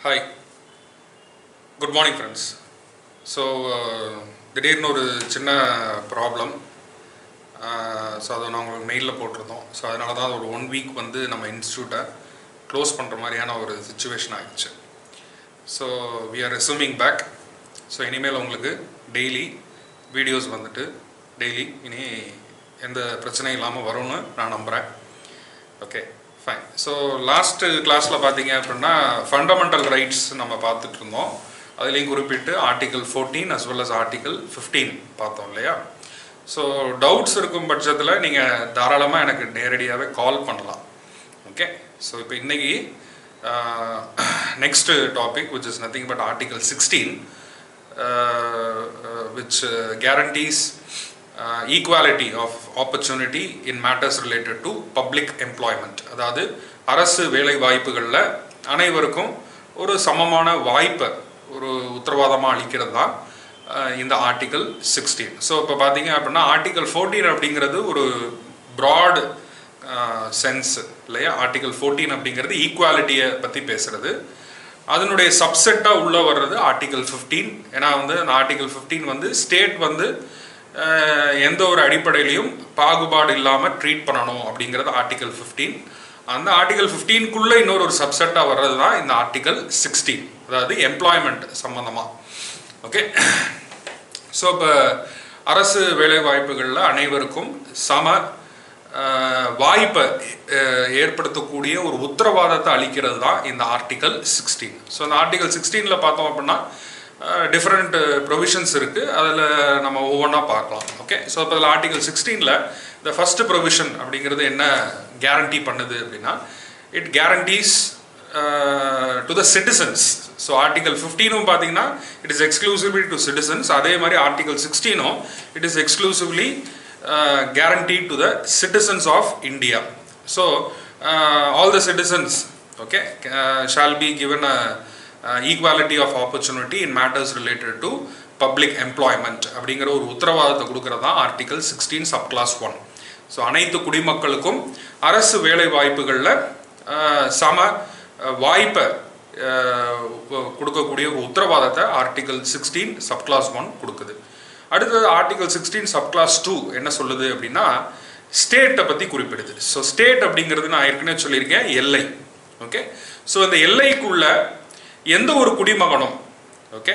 Hi good morning friends so திடீர்னு ஒரு சின்ன ப்ராப்ளம் ஸோ அதை நான் உங்களுக்கு மெயிலில் போட்டிருந்தோம் ஸோ அதனால தான் ஒரு ஒன் வீக் வந்து நம்ம இன்ஸ்டியூட்டை க்ளோஸ் பண்ணுற மாதிரியான ஒரு சுச்சுவேஷன் ஆயிடுச்சு so we are resuming back so இனிமேல் உங்களுக்கு டெய்லி வீடியோஸ் வந்துட்டு டெய்லி இனி எந்த பிரச்சனையும் இல்லாமல் வரும்னு நான் நம்புகிறேன் ஓகே ஃபைன் ஸோ லாஸ்ட்டு கிளாஸில் பார்த்தீங்க அப்படின்னா ஃபண்டமெண்டல் ரைட்ஸ் நம்ம பார்த்துட்டு இருந்தோம் அதுலேயும் குறிப்பிட்டு article fourteen as well as article fifteen பார்த்தோம் இல்லையா ஸோ டவுட்ஸ் இருக்கும் பட்சத்தில் நீங்கள் தாராளமாக எனக்கு நேரடியாகவே கால் பண்ணலாம் ஓகே ஸோ இப்போ இன்னைக்கு next topic which is nothing but article sixteen which guarantees equality of opportunity in matters related to public employment அதாவது அரசு வேலை வாய்ப்புகளில் அனைவருக்கும் ஒரு சமமான வாய்ப்பை ஒரு உத்தரவாதமாக அளிக்கிறது தான் இந்த ஆர்டிகல் சிக்ஸ்டீன் ஸோ இப்போ பார்த்தீங்க அப்படின்னா ஆர்டிகல் ஃபோர்டீன் அப்படிங்கிறது ஒரு ப்ராட் சென்ஸ் இல்லையா ஆர்டிகல் ஃபோர்டீன் அப்படிங்கிறது ஈக்குவாலிட்டியை பற்றி பேசுகிறது அதனுடைய சப்செட்டாக உள்ளே வர்றது ஆர்டிகல் ஃபிஃப்டீன் ஏன்னா வந்து அந்த ஆர்டிகல் ஃபிஃப்டீன் வந்து ஸ்டேட் வந்து எந்த ஒரு அடிப்படையிலையும் பாகுபாடு இல்லாமல் ட்ரீட் பண்ணணும் அப்படிங்கிறது ஆர்டிகல் ஃபிஃப்டீன் அந்த ஆர்டிகல் ஃபிஃப்டீனுக்குள்ளே இன்னொரு ஒரு சப்செட்டாக வர்றது தான் இந்த ஆர்டிகல் சிக்ஸ்டீன் அதாவது எம்ப்ளாய்மெண்ட் சம்மந்தமாக ஓகே ஸோ இப்போ அரசு வேலை வாய்ப்புகளில் அனைவருக்கும் சம வாய்ப்பை ஏற்படுத்தக்கூடிய ஒரு உத்தரவாதத்தை அளிக்கிறது தான் இந்த ஆர்டிகல் சிக்ஸ்டீன் ஸோ அந்த ஆர்டிகல் சிக்ஸ்டீனில் பார்த்தோம் அப்படின்னா டிஃப்ரெண்ட் ப்ரொவிஷன்ஸ் இருக்குது அதில் நம்ம ஒவ்வொன்றா பார்க்கலாம் ஓகே ஸோ இப்போ அதில் ஆர்டிகல் சிக்ஸ்டீனில் இந்த ஃபஸ்ட் ப்ரொவிஷன் அப்படிங்கிறது என்ன கேரண்டி பண்ணுது அப்படின்னா it guarantees to the citizens so article ஃபிஃப்டீனும் பார்த்தீங்கன்னா it is exclusively to citizens அதே மாதிரி ஆர்டிகல் சிக்ஸ்டீனும் it is exclusively guaranteed to the citizens of India. So, uh, all the citizens okay, uh, shall be given a, a equality of opportunity in matters related to public employment அப்படிங்கிற ஒரு உத்தரவாதத்தை கொடுக்கறதா article sixteen sub clause one so அனைத்து குடிமக்களுக்கும் அரசு வேலை வாய்ப்புகளில் சம வாய்ப்பை கொடுக்கக்கூடிய ஒரு உத்தரவாதத்தை article sixteen sub clause one கொடுக்குது அடுத்தது article sixteen sub clause two என்ன சொல்லுது அப்படின்னா ஸ்டேட்டை பற்றி குறிப்பிடுது ஸோ ஸ்டேட் அப்படிங்கிறது நான் ஏற்கனவே சொல்லியிருக்கேன் எல்லை ஓகே ஸோ இந்த எல்லைக்குள்ள எந்த ஒரு குடிமகனும் ஓகே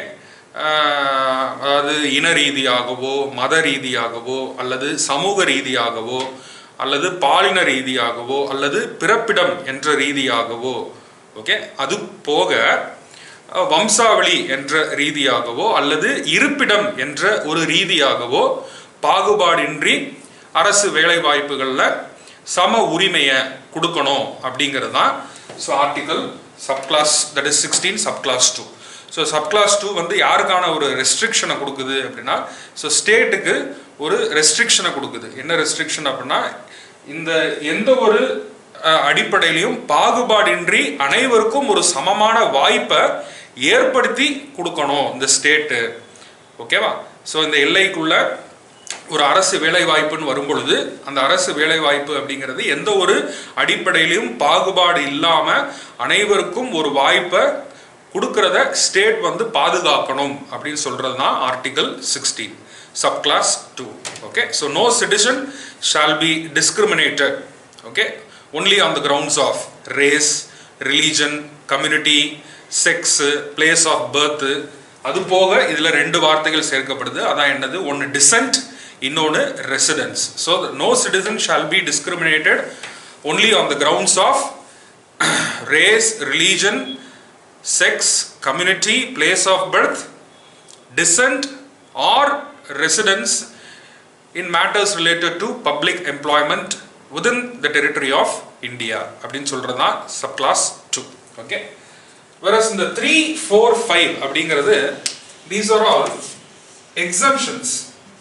அதாவது இன ரீதியாகவோ மத ரீதியாகவோ அல்லது சமூக ரீதியாகவோ அல்லது பாலின ரீதியாகவோ அல்லது பிறப்பிடம் என்ற ரீதியாகவோ ஓகே அது போக வம்சாவளி என்ற ரீதியாகவோ அல்லது இருப்பிடம் என்ற ஒரு ரீதியாகவோ பாகுபாடின்றி அரசு வேலை வாய்ப்புகளில் சம உரிமையை கொடுக்கணும் அப்படிங்கிறது தான் so article sub clause that is sixteen sub clause two so sub clause two வந்து யாருக்கான ஒரு ரெஸ்ட்ரிக்ஷனை கொடுக்குது அப்படின்னா ஸோ ஸ்டேட்டுக்கு ஒரு ரெஸ்ட்ரிக்ஷனை கொடுக்குது என்ன ரெஸ்ட்ரிக்ஷன் அப்படின்னா இந்த எந்த ஒரு அடிப்படையிலையும் பாகுபாடின்றி அனைவருக்கும் ஒரு சமமான வாய்ப்பை ஏற்படுத்தி கொடுக்கணும் இந்த ஸ்டேட்டு ஓகேவா ஸோ இந்த எல்லைக்குள்ள ஒரு அரசு வேலை வாய்ப்புன்னு வரும்பொழுது அந்த அரசு வேலை வாய்ப்பு அப்படிங்கிறது எந்த ஒரு அடிப்படையிலையும் பாகுபாடு இல்லாமல் அனைவருக்கும் ஒரு வாய்ப்பை கொடுக்கறத ஸ்டேட் வந்து பாதுகாக்கணும் அப்படின்னு சொல்றது தான் article sixteen sub clause two okay so no citizen shall be discriminated okay only on the grounds of race religion community sex place of birth அது போக இதில் ரெண்டு வார்த்தைகள் சேர்க்கப்படுது அதான் என்னது ஒன்று டிசென்ட் இன்னொன்று residence so no citizen shall be discriminated only on the grounds of race religion sex community place of birth descent or residence in matters related to public employment within the territory of India அப்படின்னு சொல்கிறது தான் sub clause two okay whereas இந்த three four five அப்படிங்கிறது these are all exemptions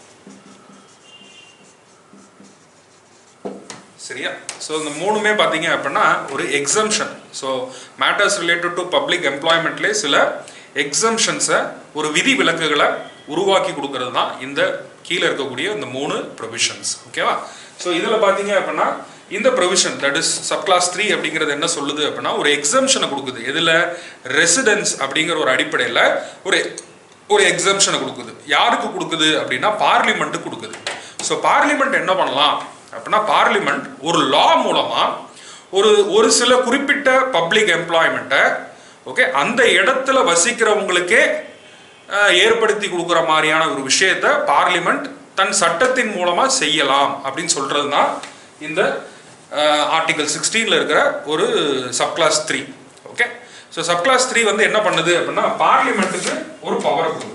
சரியா so இந்த மூணுமே பார்த்தீங்க அப்படின்னா ஒரு exemption so matters related to public எம்ப்ளாய்மெண்ட்லேயே சில எக்ஸம்ஷன்ஸை ஒரு விதி விலக்குகளை உருவாக்கி கொடுக்கறது தான் இந்த கீழே இருக்கக்கூடிய இந்த மூணு ப்ரொவிஷன்ஸ் ஓகேவா ஸோ இதில் பார்த்தீங்க அப்படின்னா இந்த provision that is sub clause three அப்படிங்கிறது என்ன சொல்லுது அப்படின்னா ஒரு எக்ஸம்ஷனை கொடுக்குது எதில் ரெசிடென்ஸ் அப்படிங்கிற ஒரு அடிப்படையில் ஒரு ஒரு எக்ஸம்ஷனை கொடுக்குது யாருக்கு கொடுக்குது அப்படின்னா பார்லிமெண்ட்டுக்கு கொடுக்குது ஸோ பார்லிமெண்ட் என்ன பண்ணலாம் அப்படின்னா பார்லிமெண்ட் ஒரு லா மூலமாக ஒரு ஒரு சில குறிப்பிட்ட பப்ளிக் எம்ப்ளாய்மெண்ட்டை ஓகே அந்த இடத்துல வசிக்கிறவங்களுக்கே அஹ், ஏற்படுத்தி கொடுக்குற மாதிரியான ஒரு விஷயத்த பார்லிமெண்ட் தன் சட்டத்தின் மூலமாக செய்யலாம் அப்படின்னு சொல்கிறது தான் இந்த ஆர்டிகல் சிக்ஸ்டீனில் இருக்கிற ஒரு sub clause three okay so sub clause three வந்து என்ன பண்ணுது அப்படின்னா பார்லிமெண்ட்டுக்கு ஒரு பவரை கொடுக்குது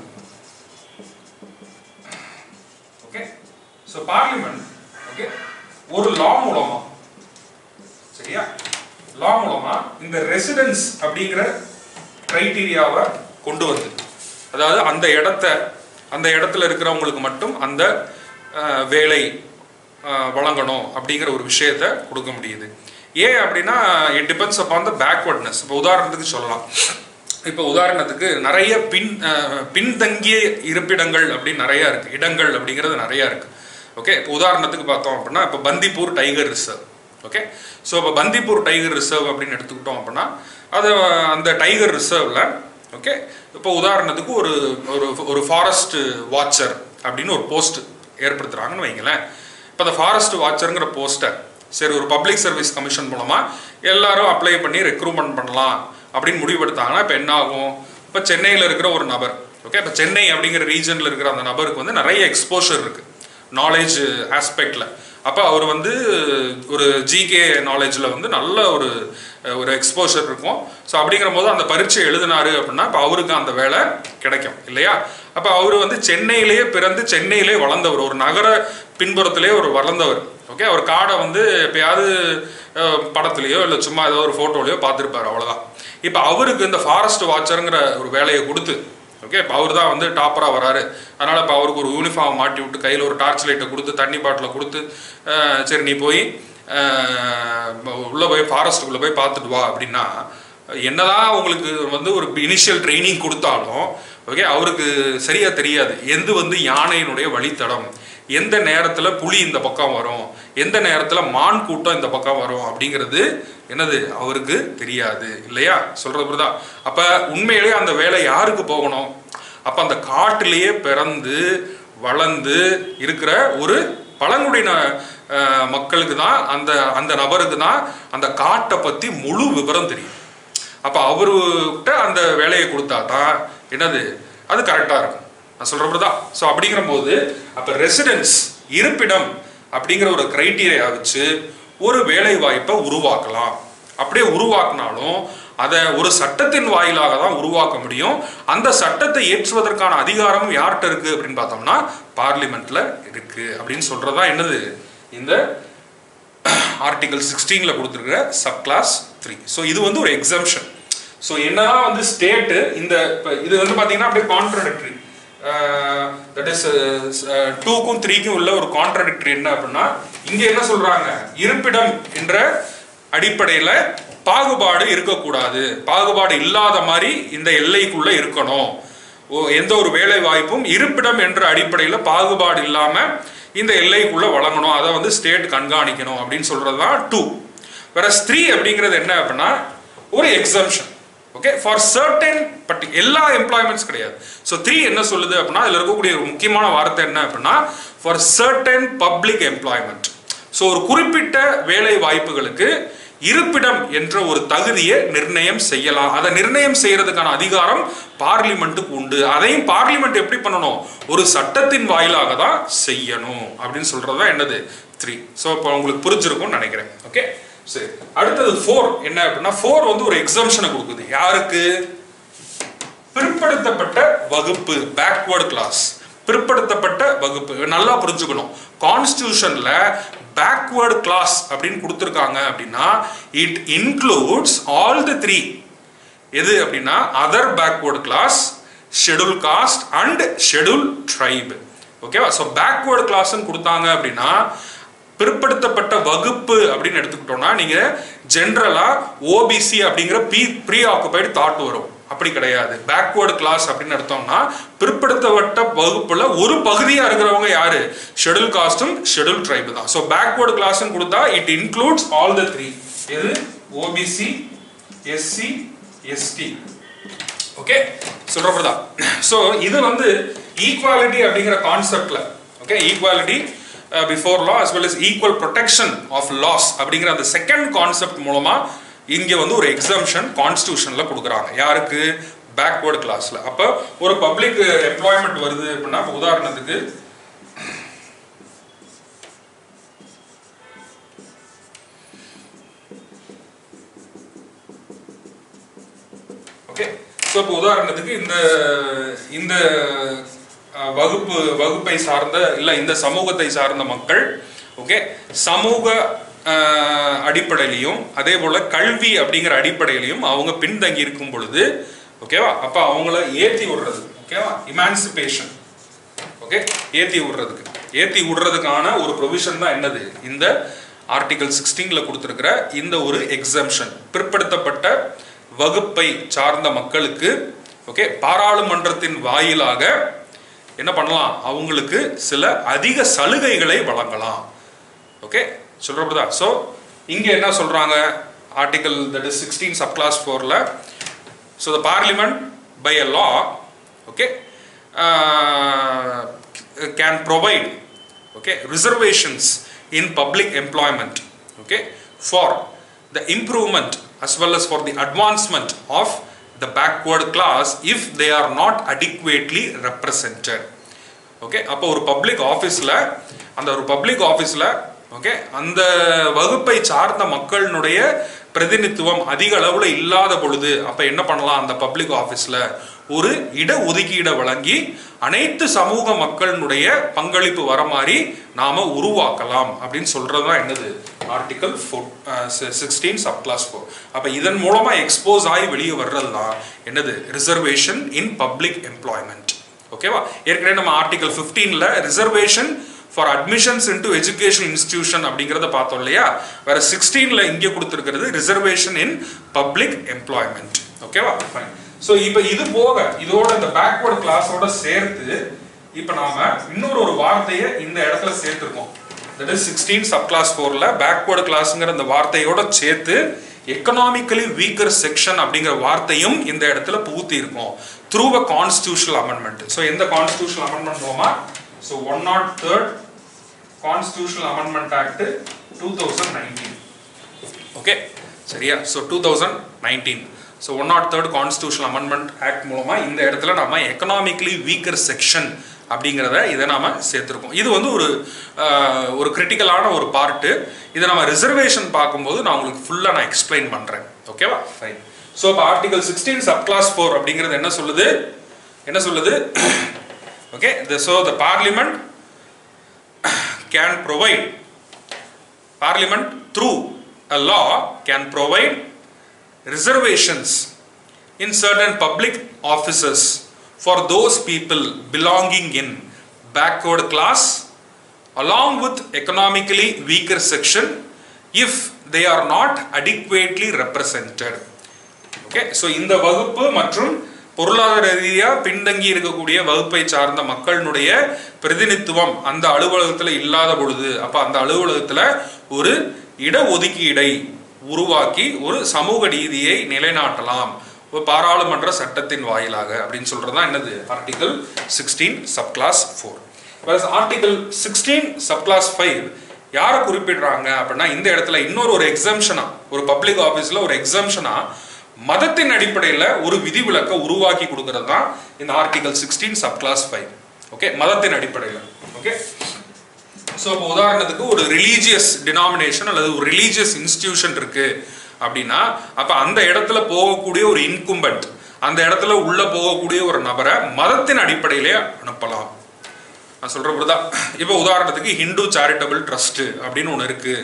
ஓகே ஸோ பார்லிமெண்ட் ஓகே ஒரு லா மூலமா சரியா லா மூலமா இந்த ரெசிடென்ஸ் அப்படிங்கிற கிரைட்டீரியாவை கொண்டு வந்து அதாவது அந்த இடத்த அந்த இடத்துல இருக்கிறவங்களுக்கு மட்டும் அந்த அஹ், வேலை அஹ், வழங்கணும் அப்படிங்கிற ஒரு விஷயத்த கொடுக்க முடியுது ஏன் அப்படின்னா it depends upon the backwardness இப்போ உதாரணத்துக்கு சொல்லலாம் இப்போ உதாரணத்துக்கு நிறைய பின் அஹ், பின்தங்கிய இருப்பிடங்கள் அப்படின்னு நிறைய இருக்கு இடங்கள் அப்படிங்கிறது நிறைய இருக்கு ஓகே இப்போ உதாரணத்துக்கு பார்த்தோம் அப்படின்னா இப்போ Bandipur tiger reserve okay so இப்போ பந்திப்பூர் டைகர் ரிசர்வ் அப்படின்னு எடுத்துக்கிட்டோம் அப்படின்னா அது அந்த டைகர் ரிசர்வ்ல ஓகே இப்போ உதாரணத்துக்கு ஒரு ஒரு ஒரு ஃபாரஸ்ட் வாட்சர் அப்படின்னு ஒரு போஸ்ட் ஏற்படுத்துறாங்கன்னு வைங்களேன் இப்போ அந்த ஃபாரஸ்ட் வாட்சருங்கிற போஸ்ட்டை சரி ஒரு பப்ளிக் சர்வீஸ் கமிஷன் மூலமா எல்லாரும் அப்ளை பண்ணி ரெக்ரூட்மெண்ட் பண்ணலாம் அப்படின்னு முடிவெடுத்தாங்கன்னா இப்போ என்ன ஆகும் இப்போ சென்னையில் இருக்கிற ஒரு நபர் ஓகே இப்போ சென்னை அப்படிங்கிற ரீஜனில் இருக்கிற அந்த நபருக்கு வந்து நிறைய எக்ஸ்போஷர் இருக்கு நாலேஜ் ஆஸ்பெக்டில் அப்போ அவர் வந்து ஒரு ஜிகே நாலேஜில் வந்து நல்ல ஒரு அஹ், ஒரு எக்ஸ்போஷர் இருக்கும் ஸோ அப்படிங்கிற போது அந்த பரீட்சை எழுதினாரு அப்படின்னா இப்போ அவருக்கு அந்த வேலை கிடைக்கும் இல்லையா அப்போ அவர் வந்து சென்னையிலேயே பிறந்து சென்னையிலே வளர்ந்தவர் ஒரு நகர பின்புறத்திலே ஒரு வளர்ந்தவர் ஓகே அவர் காடை வந்து எப்பயாவது அஹ், படத்துலையோ இல்லை சும்மா ஏதோ ஒரு ஃபோட்டோலையோ பார்த்துருப்பாரு அவ்வளோதான் இப்போ அவருக்கு இந்த ஃபாரஸ்ட் வாட்சருங்கிற ஒரு வேலையை கொடுத்து ஓகே இப்போ அவர் தான் வந்து டாப்பராக வராரு அதனால் இப்போ அவருக்கு ஒரு யூனிஃபார்ம் மாட்டி விட்டு கையில் ஒரு டார்ச் லைட்டை கொடுத்து தண்ணி பாட்டிலை கொடுத்து அஹ், சரி நீ போய் உள்ளே போய் ஃபாரஸ்ட்டுக்குள்ளே போய் பார்த்துட்டு வா அப்படின்னா என்னதான் உங்களுக்கு வந்து ஒரு இனிஷியல் ட்ரைனிங் கொடுத்தாலும் ஓகே அவருக்கு சரியா தெரியாது எது வந்து யானையினுடைய வழித்தடம் எந்த நேரத்தில் புலி இந்த பக்கம் வரும் எந்த நேரத்தில் மான் கூட்டம் இந்த பக்கம் வரும் அப்படிங்கிறது என்னது அவருக்கு தெரியாது இல்லையா சொல்றது புரியுதா அப்ப உண்மையிலேயே அந்த வேலை யாருக்கு போகணும் அப்ப அந்த காட்டிலேயே பிறந்து வளர்ந்து இருக்கிற ஒரு பழங்குடியின அஹ், மக்களுக்கு தான் அந்த அந்த நபருக்கு தான் அந்த காட்டை பத்தி முழு விவரம் தெரியும் அப்ப அவர்கிட்ட அந்த வேலையை கொடுத்தா தான் என்னது அது கரெக்டா இருக்கும் நான் சொல்றது தான் ஸோ அப்படிங்கிற போது அப்ப ரெசிடென்ஸ் இருப்பிடம் அப்படிங்கிற ஒரு கிரைட்டீரியா வச்சு ஒரு வேலை வாய்ப்பை உருவாக்கலாம் அப்படியே உருவாக்குனாலும் அதை ஒரு சட்டத்தின் வாயிலாக தான் உருவாக்க முடியும் அந்த சட்டத்தை ஏற்றுவதற்கான அதிகாரமும் யார்கிட்ட இருக்கு அப்படின்னு பார்த்தோம்னா பார்லிமெண்ட்ல இருக்கு அப்படின்னு சொல்றதா என்னது இந்த ஆர்டிகல் சிக்ஸ்டீனில் கொடுத்துருக்கிற சப் கிளாஸ் த்ரீ ஸோ இது வந்து ஒரு எக்ஸம்ஷன் ஸோ என்னதான் வந்து ஸ்டேட்டு இந்த இப்போ இது வந்து பார்த்தீங்கன்னா அப்படியே கான்ட்ரடிக்டரி தட் இஸ் டூக்கும் த்ரீக்கும் உள்ள ஒரு கான்ட்ரடிக்டரி என்ன அப்படின்னா இங்கே என்ன சொல்றாங்க இருப்பிடம் என்ற அடிப்படையில் பாகுபாடு இருக்கக்கூடாது பாகுபாடு இல்லாத மாதிரி இந்த எல்லைக்குள்ள இருக்கணும் ஓ எந்த ஒரு வேலை வாய்ப்பும் இருப்பிடம் என்ற அடிப்படையில் பாகுபாடு இல்லாம இந்த எல்லைக்குள்ள வழங்கணும் அதை வந்து ஸ்டேட் கண்காணிக்கணும் அப்படின்னு சொல்றது தான் டூ வேற த்ரீ அப்படிங்கிறது என்ன அப்படின்னா ஒரு exemption okay for certain but எல்லா எம்ப்ளாய்மெண்ட்ஸ் கிடையாது ஸோ த்ரீ என்ன சொல்லுது அப்படின்னா அதில் இருக்கக்கூடிய ஒரு முக்கியமான வார்த்தை என்ன அப்படின்னா for certain public employment so ஒரு குறிப்பிட்ட வேலை வாய்ப்புகளுக்கு இருப்பிடம் என்ற ஒரு தகுதியை நிர்ணயம் செய்யலாம் அதை நிர்ணயம் செய்யறதுக்கான அதிகாரம் பார்லிமெண்ட்டுக்கு உண்டு அதையும் பார்லிமெண்ட் எப்படி பண்ணணும் ஒரு சட்டத்தின் வாயிலாக தான் செய்யணும் அப்படின்னு சொல்றது தான் என்னது த்ரீ ஸோ இப்போ உங்களுக்கு புரிஞ்சிருக்கும்னு நினைக்கிறேன் ஓகே சரி அடுத்தது ஃபோர் என்ன அப்படின்னா ஃபோர் வந்து ஒரு எக்ஸம்ஷனை கொடுக்குது யாருக்கு பிற்படுத்தப்பட்ட வகுப்பு பேக்வேர்டு கிளாஸ் பிற்படுத்தப்பட்ட வகுப்பு நல்லா புரிஞ்சுக்கணும் கான்ஸ்டியூஷன்ல பேக்வேர்டு கிளாஸ் அப்படின்னு கொடுத்துருக்காங்க அப்படின்னா it includes all the three எது அப்படின்னா other backward class schedule caste and schedule tribe ஓகேவா ஸோ பேக்வேர்டு கிளாஸ்ன்னு கொடுத்தாங்க அப்படின்னா பிற்படுத்தப்பட்ட வகுப்பு அப்படின்னு எடுத்துக்கிட்டோம்னா நீங்க ஜென்ரலா ஓபிசி அப்படிங்கிற பி ப்ரீ ஆக்குபைடு தாட் வரும் அப்படி கிடையாது பேக்வேர்டு கிளாஸ் அப்படின்னு எடுத்தோம்னா பிற்படுத்தப்பட்ட வகுப்புல ஒரு பகுதியா இருக்கிறவங்க யாரு ஷெடியூல் காஸ்டும் ஷெடியூல் ட்ரைபு தான் ஸோ பேக்வேர்டு கிளாஸ் கொடுத்தா it includes all the three எது ஓபிசி எஸ்சி எஸ்டி ஓகே சொல்றப்படா ஸோ இது வந்து ஈக்குவாலிட்டி அப்படிங்கிற கான்செப்ட்ல okay equality before law as well as equal protection of laws அப்படிங்கிற அந்த செகண்ட் கான்செப்ட் மூலமா இங்க வந்து ஒரு எக்ஸம்ஷன் கான்ஸ்டியூஷன்ல கொடுக்குறாங்க யாருக்கு பேக்வேர்டு கிளாஸ்ல அப்போ ஒரு பப்ளிக் எம்ப்ளாய்மெண்ட் வருது அப்படின்னா இப்ப உதாரணத்துக்கு ஓகே ஸோ இப்போ உதாரணத்துக்கு இந்த இந்த அஹ், வகுப்பு வகுப்பை சார்ந்த இல்லை இந்த சமூகத்தை சார்ந்த மக்கள் ஓகே சமூக அஹ், அடிப்படையிலையும் அதே போல கல்வி அப்படிங்கிற அடிப்படையிலையும் அவங்க பின்தங்கி இருக்கும் பொழுது ஓகேவா அப்போ அவங்கள ஏற்றி விடுறது ஓகேவா இமான்சிபேஷன் ஓகே ஏத்தி விடுறதுக்கு ஏத்தி விடுறதுக்கான ஒரு ப்ரொவிஷன் தான் என்னது இந்த ஆர்டிகல் சிக்ஸ்டீன்ல கொடுத்துருக்கிற இந்த ஒரு எக்ஸம்ஷன் பிற்படுத்தப்பட்ட வகுப்பை சார்ந்த மக்களுக்கு ஓகே பாராளுமன்றத்தின் வாயிலாக என்ன பண்ணலாம் அவங்களுக்கு சில அதிக சலுகைகளை வழங்கலாம் ஓகே சொல்றப்பதா ஸோ இங்க என்ன சொல்றாங்க article that is sixteen sub clause ஃபோரில் So the parliament by a law, okay, uh, can provide, okay, reservations in public employment, okay, for the improvement as well as for the advancement of the backward class if they are not adequately represented. Okay அப்போ ஒரு public ஆஃபீஸில் அந்த ஒரு public ஆஃபீஸில் okay அந்த வகுப்பை சார்ந்த மக்களினுடைய பிரதிநிதித்துவம் அதிக அளவில் இல்லாத பொழுது அப்போ என்ன பண்ணலாம் அந்த பப்ளிக் ஆஃபீஸில் ஒரு இட ஒதுக்கீடை வழங்கி அனைத்து சமூக மக்களினுடைய பங்களிப்பு வர மாதிரி நாம உருவாக்கலாம் அப்படின்னு சொல்றது தான் என்னது article four sixteen sub clause four அப்போ இதன் மூலமா எக்ஸ்போஸ் ஆகி வெளியே வர்றது தான் என்னது ரிசர்வேஷன் இன் பப்ளிக் எம்ப்ளாய்மெண்ட் ஓகேவா ஏற்கனவே நம்ம ஆர்டிகல் ஃபிஃப்டீனில் reservation for admissions into education institution அப்படிங்கிறத பார்த்தோம் இல்லையா வேற சிக்ஸ்டீனில் இங்கே கொடுத்துருக்கிறது ரிசர்வேஷன் இன் பப்ளிக் எம்ப்ளாய்மெண்ட் ஓகேவா ஃபைன் ஸோ இப்போ இது போக இதோட இந்த பேக்வர்ட் கிளாஸோட சேர்த்து இப்போ நாம இன்னொரு ஒரு வார்த்தையை இந்த இடத்துல சேர்த்துருக்கோம் that is sixteen sub clause ஃபோரில் பேக்வர்டு கிளாஸுங்கிற இந்த வார்த்தையோட சேர்த்து எக்கனாமிக்கலி வீக்கர் செக்ஷன் அப்படிங்கிற வார்த்தையும் இந்த இடத்துல புகுத்தி இருக்கும் through a constitutional amendment so எந்த கான்ஸ்டியூஷனல் அமெண்ட்மெண்ட் மூலமா so one not third constitutional amendment act two thousand nineteen okay சரியா so two thousand nineteen so one not third constitutional amendment act மூலமாக இந்த இடத்துல நம்ம எக்கனாமிக்கலி வீக்கர் செக்ஷன் அப்படிங்கிறத இதை நாம சேர்த்துருக்கோம் இது வந்து ஒரு ஆஹ், ஒரு கிரிட்டிக்கலான ஒரு பார்ட்டு இதை நம்ம ரிசர்வேஷன் பார்க்கும்போது நான் உங்களுக்கு ஃபுல்லாக நான் எக்ஸ்பிளைன் பண்ணுறேன் ஓகேவா ஃபைன் ஸோ இப்போ article sixteen sub clause four அப்படிங்கிறது என்ன சொல்லுது என்ன சொல்லுது okay so the parliament can provide parliament through a law can provide reservations in certain public offices for those people belonging in backward class along with economically weaker section if they are not adequately represented okay so இந்த வகுப்பு மற்றும் பொருளாதார ரீதியா பின்தங்கி இருக்கக்கூடிய வகுப்பை சார்ந்த மக்களினுடைய பிரதிநிதித்துவம் அந்த அலுவலகத்துல இல்லாத பொழுது அப்ப அந்த அலுவலகத்துல ஒரு இட ஒதுக்கீடை உருவாக்கி ஒரு சமூக நீதியை நிலைநாட்டலாம் ஒரு பாராளுமன்ற சட்டத்தின் வாயிலாக அப்படின்னு சொல்றதுதான் என்னது article sixteen sub clause four article sixteen sub clause five யாரை குறிப்பிடுறாங்க அப்படின்னா இந்த இடத்துல இன்னொரு ஒரு எக்ஸம்ஷனா ஒரு பப்ளிக் ஆஃபீஸில் ஒரு எக்ஸம்ஷனா மதத்தின் அடிப்படையில் ஒரு விதிவிலக்கை உருவாக்கி கொடுக்கறது தான் இந்த article sixteen sub clause five okay மதத்தின் அடிப்படையில் ஓகே ஸோ இப்போ உதாரணத்துக்கு ஒரு ரிலீஜியஸ் டினாமினேஷன் அல்லது ஒரு ரிலீஜியஸ் இன்ஸ்டிடியூஷன் இருக்கு அப்படின்னா அப்போ அந்த இடத்துல போகக்கூடிய ஒரு இன்கும்பன்ட் அந்த இடத்துல உள்ள போகக்கூடிய ஒரு நபரை மதத்தின் அடிப்படையிலே அனுப்பலாம் நான் சொல்ற தான் இப்போ உதாரணத்துக்கு ஹிந்து சேரிட்டபிள் ட்ரஸ்ட் அப்படின்னு ஒன்று இருக்கு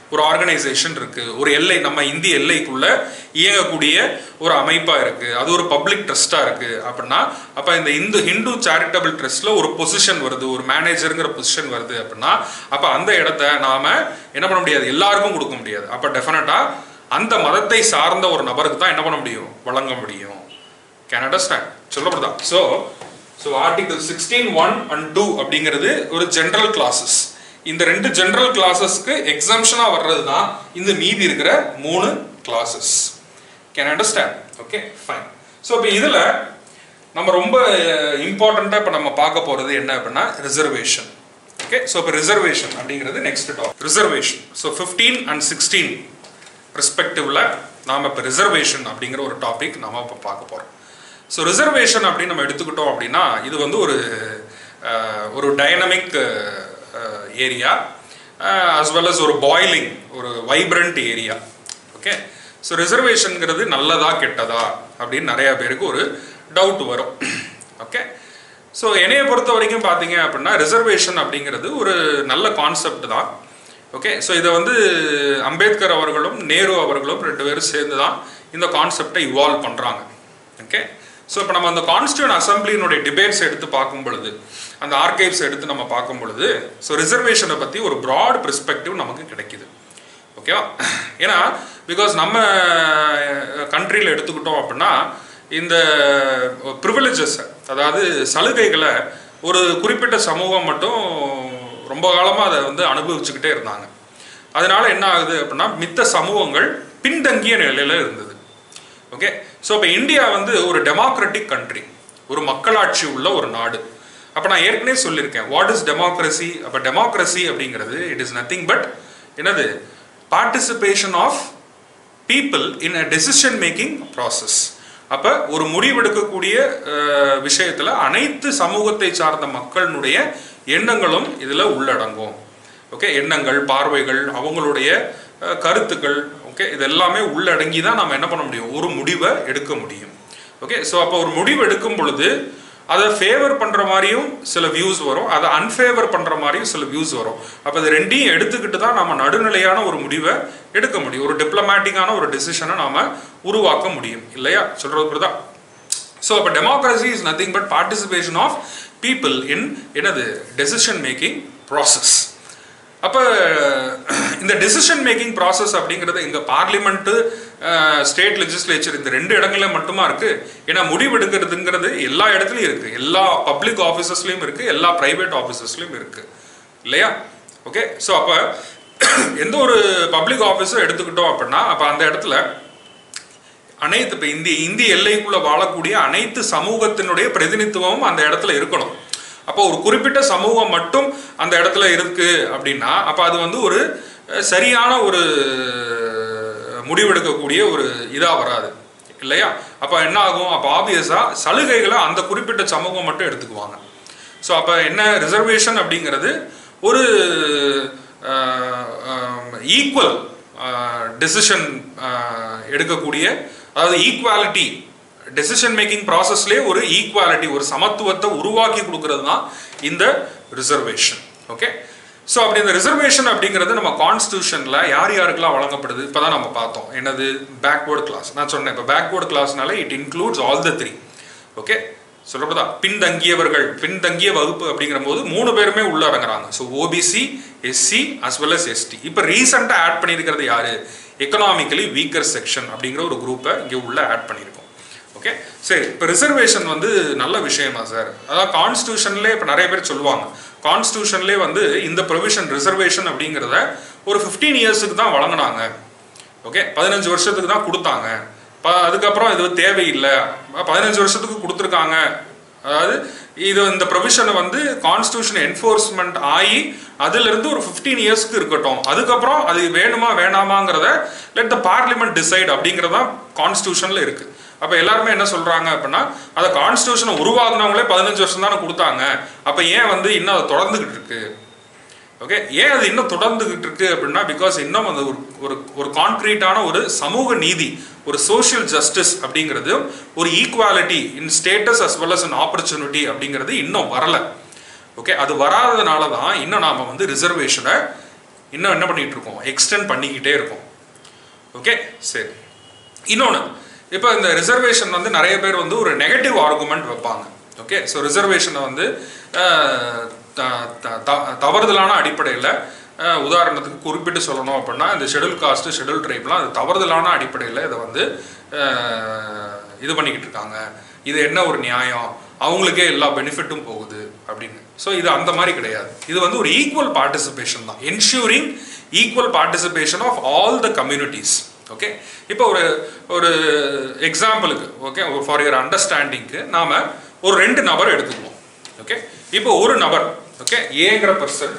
ஒரு ஆர்கனைசேஷன் இருக்கு ஒரு எல்லை நம்ம இந்திய எல்லைக்குள்ள இயங்கக்கூடிய ஒரு அமைப்பா இருக்கு அது ஒரு பப்ளிக் ட்ரஸ்டா இருக்கு அப்படின்னா அப்ப இந்த இந்து ஹிந்து சேரிட்டபிள் ட்ரஸ்ட்ல ஒரு பொசிஷன் வருது ஒரு மேனேஜருங்கிற பொசிஷன் வருது அப்படின்னா அப்ப அந்த இடத்த நாம என்ன பண்ண முடியாது எல்லாருக்கும் கொடுக்க முடியாது அப்ப டெஃபினட்டா அந்த மதத்தை சார்ந்த ஒரு நபருக்கு தான் என்ன பண்ண முடியும் வழங்க முடியும் கேன் அண்டர்ஸ்டாண்ட் சொல்லப்படுதா so so article sixteen one and two அப்படிங்கிறது ஒரு ஜென்ரல் கிளாஸஸ் இந்த ரெண்டு ஜென்ரல் கிளாஸஸ்க்கு எக்ஸம்ஷனாக வர்றது தான் இந்த மீதி இருக்கிற மூணு classes can understand okay fine so இப்போ இதில் நம்ம ரொம்ப இம்பார்ட்டண்ட்டாக இப்போ நம்ம பார்க்க போகிறது என்ன அப்படின்னா ரிசர்வேஷன் ஓகே ஸோ இப்போ ரிசர்வேஷன் அப்படிங்கிறது next top reservation so fifteen and sixteen respectively நாம் இப்போ ரிசர்வேஷன் அப்படிங்கிற ஒரு டாபிக் நாம இப்போ பார்க்க போகிறோம் ஸோ ரிசர்வேஷன் அப்படின்னு நம்ம எடுத்துக்கிட்டோம் அப்படின்னா இது வந்து ஒரு அஹ், ஒரு dynamic area as well as ஒரு பாய்லிங் ஒரு வைப்ரண்ட் ஏரியா ஓகே ஸோ ரிசர்வேஷனுங்கிறது நல்லதா கெட்டதா அப்படின்னு நிறைய பேருக்கு ஒரு டவுட் வரும் ஓகே ஸோ என்னைய பொறுத்த வரைக்கும் பார்த்தீங்க அப்படின்னா ரிசர்வேஷன் அப்படிங்கிறது ஒரு நல்ல கான்செப்ட் தான் ஓகே ஸோ இதை வந்து அம்பேத்கர் அவர்களும் நேரு அவர்களும் ரெண்டு பேரும் சேர்ந்து தான் இந்த கான்செப்டை இவால்வ் பண்ணுறாங்க ஓகே ஸோ இப்போ நம்ம அந்த கான்ஸ்டியூன் அசம்பிளியினுடைய டிபேட்ஸ் எடுத்து பார்க்கும் பொழுது அந்த ஆர்கைவ்ஸ் எடுத்து நம்ம பார்க்கும் பொழுது ஸோ ரிசர்வேஷனை பற்றி ஒரு ப்ராட் பெர்ஸ்பெக்டிவ் நமக்கு கிடைக்குது ஓகேவா ஏன்னா பிகாஸ் நம்ம கண்ட்ரியில் எடுத்துக்கிட்டோம் அப்படின்னா இந்த ப்ரிவிலேஜஸ் அதாவது சலுகைகளை ஒரு குறிப்பிட்ட சமூகம் மட்டும் ரொம்ப காலமாக அதை வந்து அனுபவிச்சுக்கிட்டே இருந்தாங்க அதனால என்ன ஆகுது அப்படின்னா மித்த சமூகங்கள் பின்தங்கிய நிலையில இருந்தது ஓகே ஸோ இப்போ இந்தியா வந்து ஒரு டெமோக்ராட்டிக் கண்ட்ரி ஒரு மக்களாட்சி உள்ள ஒரு நாடு அப்போ நான் ஏற்கனவே சொல்லியிருக்கேன் வாட் இஸ் டெமோக்ரஸி அப்போ டெமோக்ரஸி அப்படிங்கிறது இட் இஸ் நத்திங் பட் என்னது participation of people in a decision making process அப்போ ஒரு முடிவெடுக்கக்கூடிய அஹ், விஷயத்துல அனைத்து சமூகத்தை சார்ந்த மக்களினுடைய எண்ணங்களும் இதில் உள்ளடங்கும் ஓகே எண்ணங்கள் பார்வைகள் அவங்களுடைய அஹ், கருத்துக்கள் ஓகே இது எல்லாமே உள்ளடங்கி தான் நம்ம என்ன பண்ண முடியும் ஒரு முடிவை எடுக்க முடியும் ஓகே ஸோ அப்போ ஒரு முடிவு எடுக்கும் பொழுது அதை ஃபேவர் பண்ற மாதிரியும் சில வியூஸ் வரும் அதை அன்ஃபேவர் பண்ற மாதிரியும் சில வியூஸ் வரும் அப்போ இது ரெண்டையும் எடுத்துக்கிட்டு தான் நம்ம நடுநிலையான ஒரு முடிவை எடுக்க முடியும் ஒரு டிப்ளமேட்டிக்கான ஒரு டெசிஷனை நாம உருவாக்க முடியும் இல்லையா சொல்றது புரியுதா ஸோ அப்போ democracy is nothing but participation of people in என்னது டெசிஷன் மேக்கிங் ப்ராசஸ் அப்போ இந்த டெசிஷன் மேக்கிங் ப்ராசஸ் அப்படிங்கிறது இங்கே பார்லிமெண்ட்டு ஸ்டேட் லெஜிஸ்லேச்சர் இந்த ரெண்டு இடங்கள்ல மட்டுமா இருக்கு ஏன்னா முடிவெடுக்கிறதுங்கிறது எல்லா இடத்துலையும் இருக்கு எல்லா பப்ளிக் ஆஃபீஸஸ்லையும் இருக்கு எல்லா பிரைவேட் ஆஃபீஸஸ்லையும் இருக்கு இல்லையா ஓகே ஸோ அப்போ எந்த ஒரு பப்ளிக் ஆஃபீஸும் எடுத்துக்கிட்டோம் அப்படின்னா அப்போ அந்த இடத்துல அனைத்து இப்போ இந்திய இந்திய எல்லைக்குள்ள வாழக்கூடிய அனைத்து சமூகத்தினுடைய பிரதிநிதித்துவமும் அந்த இடத்துல இருக்கணும் அப்போ ஒரு குறிப்பிட்ட சமூகம் மட்டும் அந்த இடத்துல இருக்கு அப்படின்னா அப்போ அது வந்து ஒரு அஹ், சரியான ஒரு முடிவெடுக்கக்கூடிய ஒரு இதா வராது இல்லையா அப்போ என்ன ஆகும் அப்போ ஆப்வியஸா சலுகைகளை அந்த குறிப்பிட்ட சமூகம் மட்டும் எடுத்துக்குவாங்க ஸோ அப்போ என்ன ரிசர்வேஷன் அப்படிங்கிறது ஒரு ஈக்குவல் டெசிஷன் எடுக்கக்கூடிய அதாவது ஈக்குவாலிட்டி டெசிஷன் மேக்கிங் ப்ராசஸ்லேயே ஒரு ஈக்குவாலிட்டி ஒரு சமத்துவத்தை உருவாக்கி கொடுக்கறது தான் இந்த ரிசர்வேஷன் ஓகே ஸோ அப்படி இந்த ரிசர்வேஷன் அப்படிங்கிறது நம்ம கான்ஸ்டியூஷனில் யார் யாருக்கெல்லாம் வழங்கப்படுது இப்போ தான் நம்ம பார்த்தோம் என்னது பேக்வேர்டு கிளாஸ் நான் சொன்னேன் இப்போ பேக்வேர்டு கிளாஸ்னால it includes all the three okay சொல்றதா பின்தங்கியவர்கள் பின்தங்கிய வகுப்பு அப்படிங்கிற போது மூணு பேருமே உள்ள இறங்குறாங்க so OBC SC as well as ST இப்போ ரீசெண்டாக ஆட் பண்ணியிருக்கிறது யாரு எக்கனாமிக்கலி வீக்கர் செக்ஷன் அப்படிங்கிற ஒரு குரூப்பை இங்கே உள்ள ஆட் பண்ணியிருக்கோம் ஓகே சரி இப்போ ரிசர்வேஷன் வந்து நல்ல விஷயமா சார் அதாவது கான்ஸ்டியூஷன்லேயே இப்போ நிறைய பேர் சொல்லுவாங்க கான்ஸ்டியூஷன்லேயே வந்து இந்த ப்ரொவிஷன் ரிசர்வேஷன் அப்படிங்கிறத ஒரு ஃபிஃப்டீன் இயர்ஸுக்கு தான் வழங்கினாங்க ஓகே பதினஞ்சு வருஷத்துக்கு தான் கொடுத்தாங்க ப அதுக்கப்புறம் இது தேவையில்லை பதினஞ்சு வருஷத்துக்கு கொடுத்துருக்காங்க அதாவது இது இந்த ப்ரொவிஷனை வந்து கான்ஸ்டியூஷன் என்ஃபோர்ஸ்மெண்ட் ஆகி அதிலிருந்து ஒரு ஃபிஃப்டீன் இயர்ஸ்க்கு இருக்கட்டும் அதுக்கப்புறம் அது வேணுமா வேணாமாங்கிறத லெட் த பார்லிமெண்ட் டிசைட் அப்படிங்கிறதான் கான்ஸ்டியூஷனில் இருக்கு அப்போ எல்லாருமே என்ன சொல்றாங்க அப்படின்னா அதை கான்ஸ்டியூஷனை உருவாக்குனவங்களே பதினஞ்சு வருஷம் தானே கொடுத்தாங்க அப்போ ஏன் வந்து இன்னும் அதை தொடர்ந்துகிட்டு இருக்கு ஓகே ஏன் அது இன்னும் தொடர்ந்துகிட்டு இருக்கு அப்படின்னா பிகாஸ் இன்னும் அந்த ஒரு ஒரு ஒரு கான்க்ரீட்டான ஒரு சமூக நீதி ஒரு சோஷியல் ஜஸ்டிஸ் அப்படிங்கிறது ஒரு equality in status as well as an opportunity அப்படிங்கிறது இன்னும் வரல ஓகே அது வராததுனால தான் இன்னும் நாம வந்து ரிசர்வேஷனை இன்னும் என்ன பண்ணிட்டு இருக்கோம் எக்ஸ்டெண்ட் பண்ணிக்கிட்டே இருக்கோம் ஓகே சரி இன்னொன்று இப்போ இந்த ரிசர்வேஷன் வந்து நிறைய பேர் வந்து ஒரு நெகட்டிவ் ஆர்குமெண்ட் வைப்பாங்க ஓகே ஸோ ரிசர்வேஷனை வந்து அஹ், த- த- த- தவறுதலான அடிப்படையில் உதாரணத்துக்கு குறிப்பிட்டு சொல்லணும் அப்படின்னா இந்த ஷெடியூல் காஸ்ட்டு ஷெடியூல் ட்ரைப்லாம் அது தவறுதலான அடிப்படையில் இதை வந்து அஹ், இது பண்ணிக்கிட்டு இருக்காங்க இது என்ன ஒரு நியாயம் அவங்களுக்கே எல்லா பெனிஃபிட்டும் போகுது அப்படின்னு ஸோ இது அந்த மாதிரி கிடையாது இது வந்து ஒரு ஈக்குவல் பார்ட்டிசிபேஷன் தான் ensuring equal participation of all the communities okay இப்போ ஒரு ஒரு எக்ஸாம்பிளுக்கு ஓகே ஃபார் யுவர் அண்டர்ஸ்டாண்டிங்க்கு நாம ஒரு ரெண்டு நபர் எடுத்துக்குவோம் ஓகே இப்போ ஒரு நபர் ஓகே ஏங்கிற பர்சன்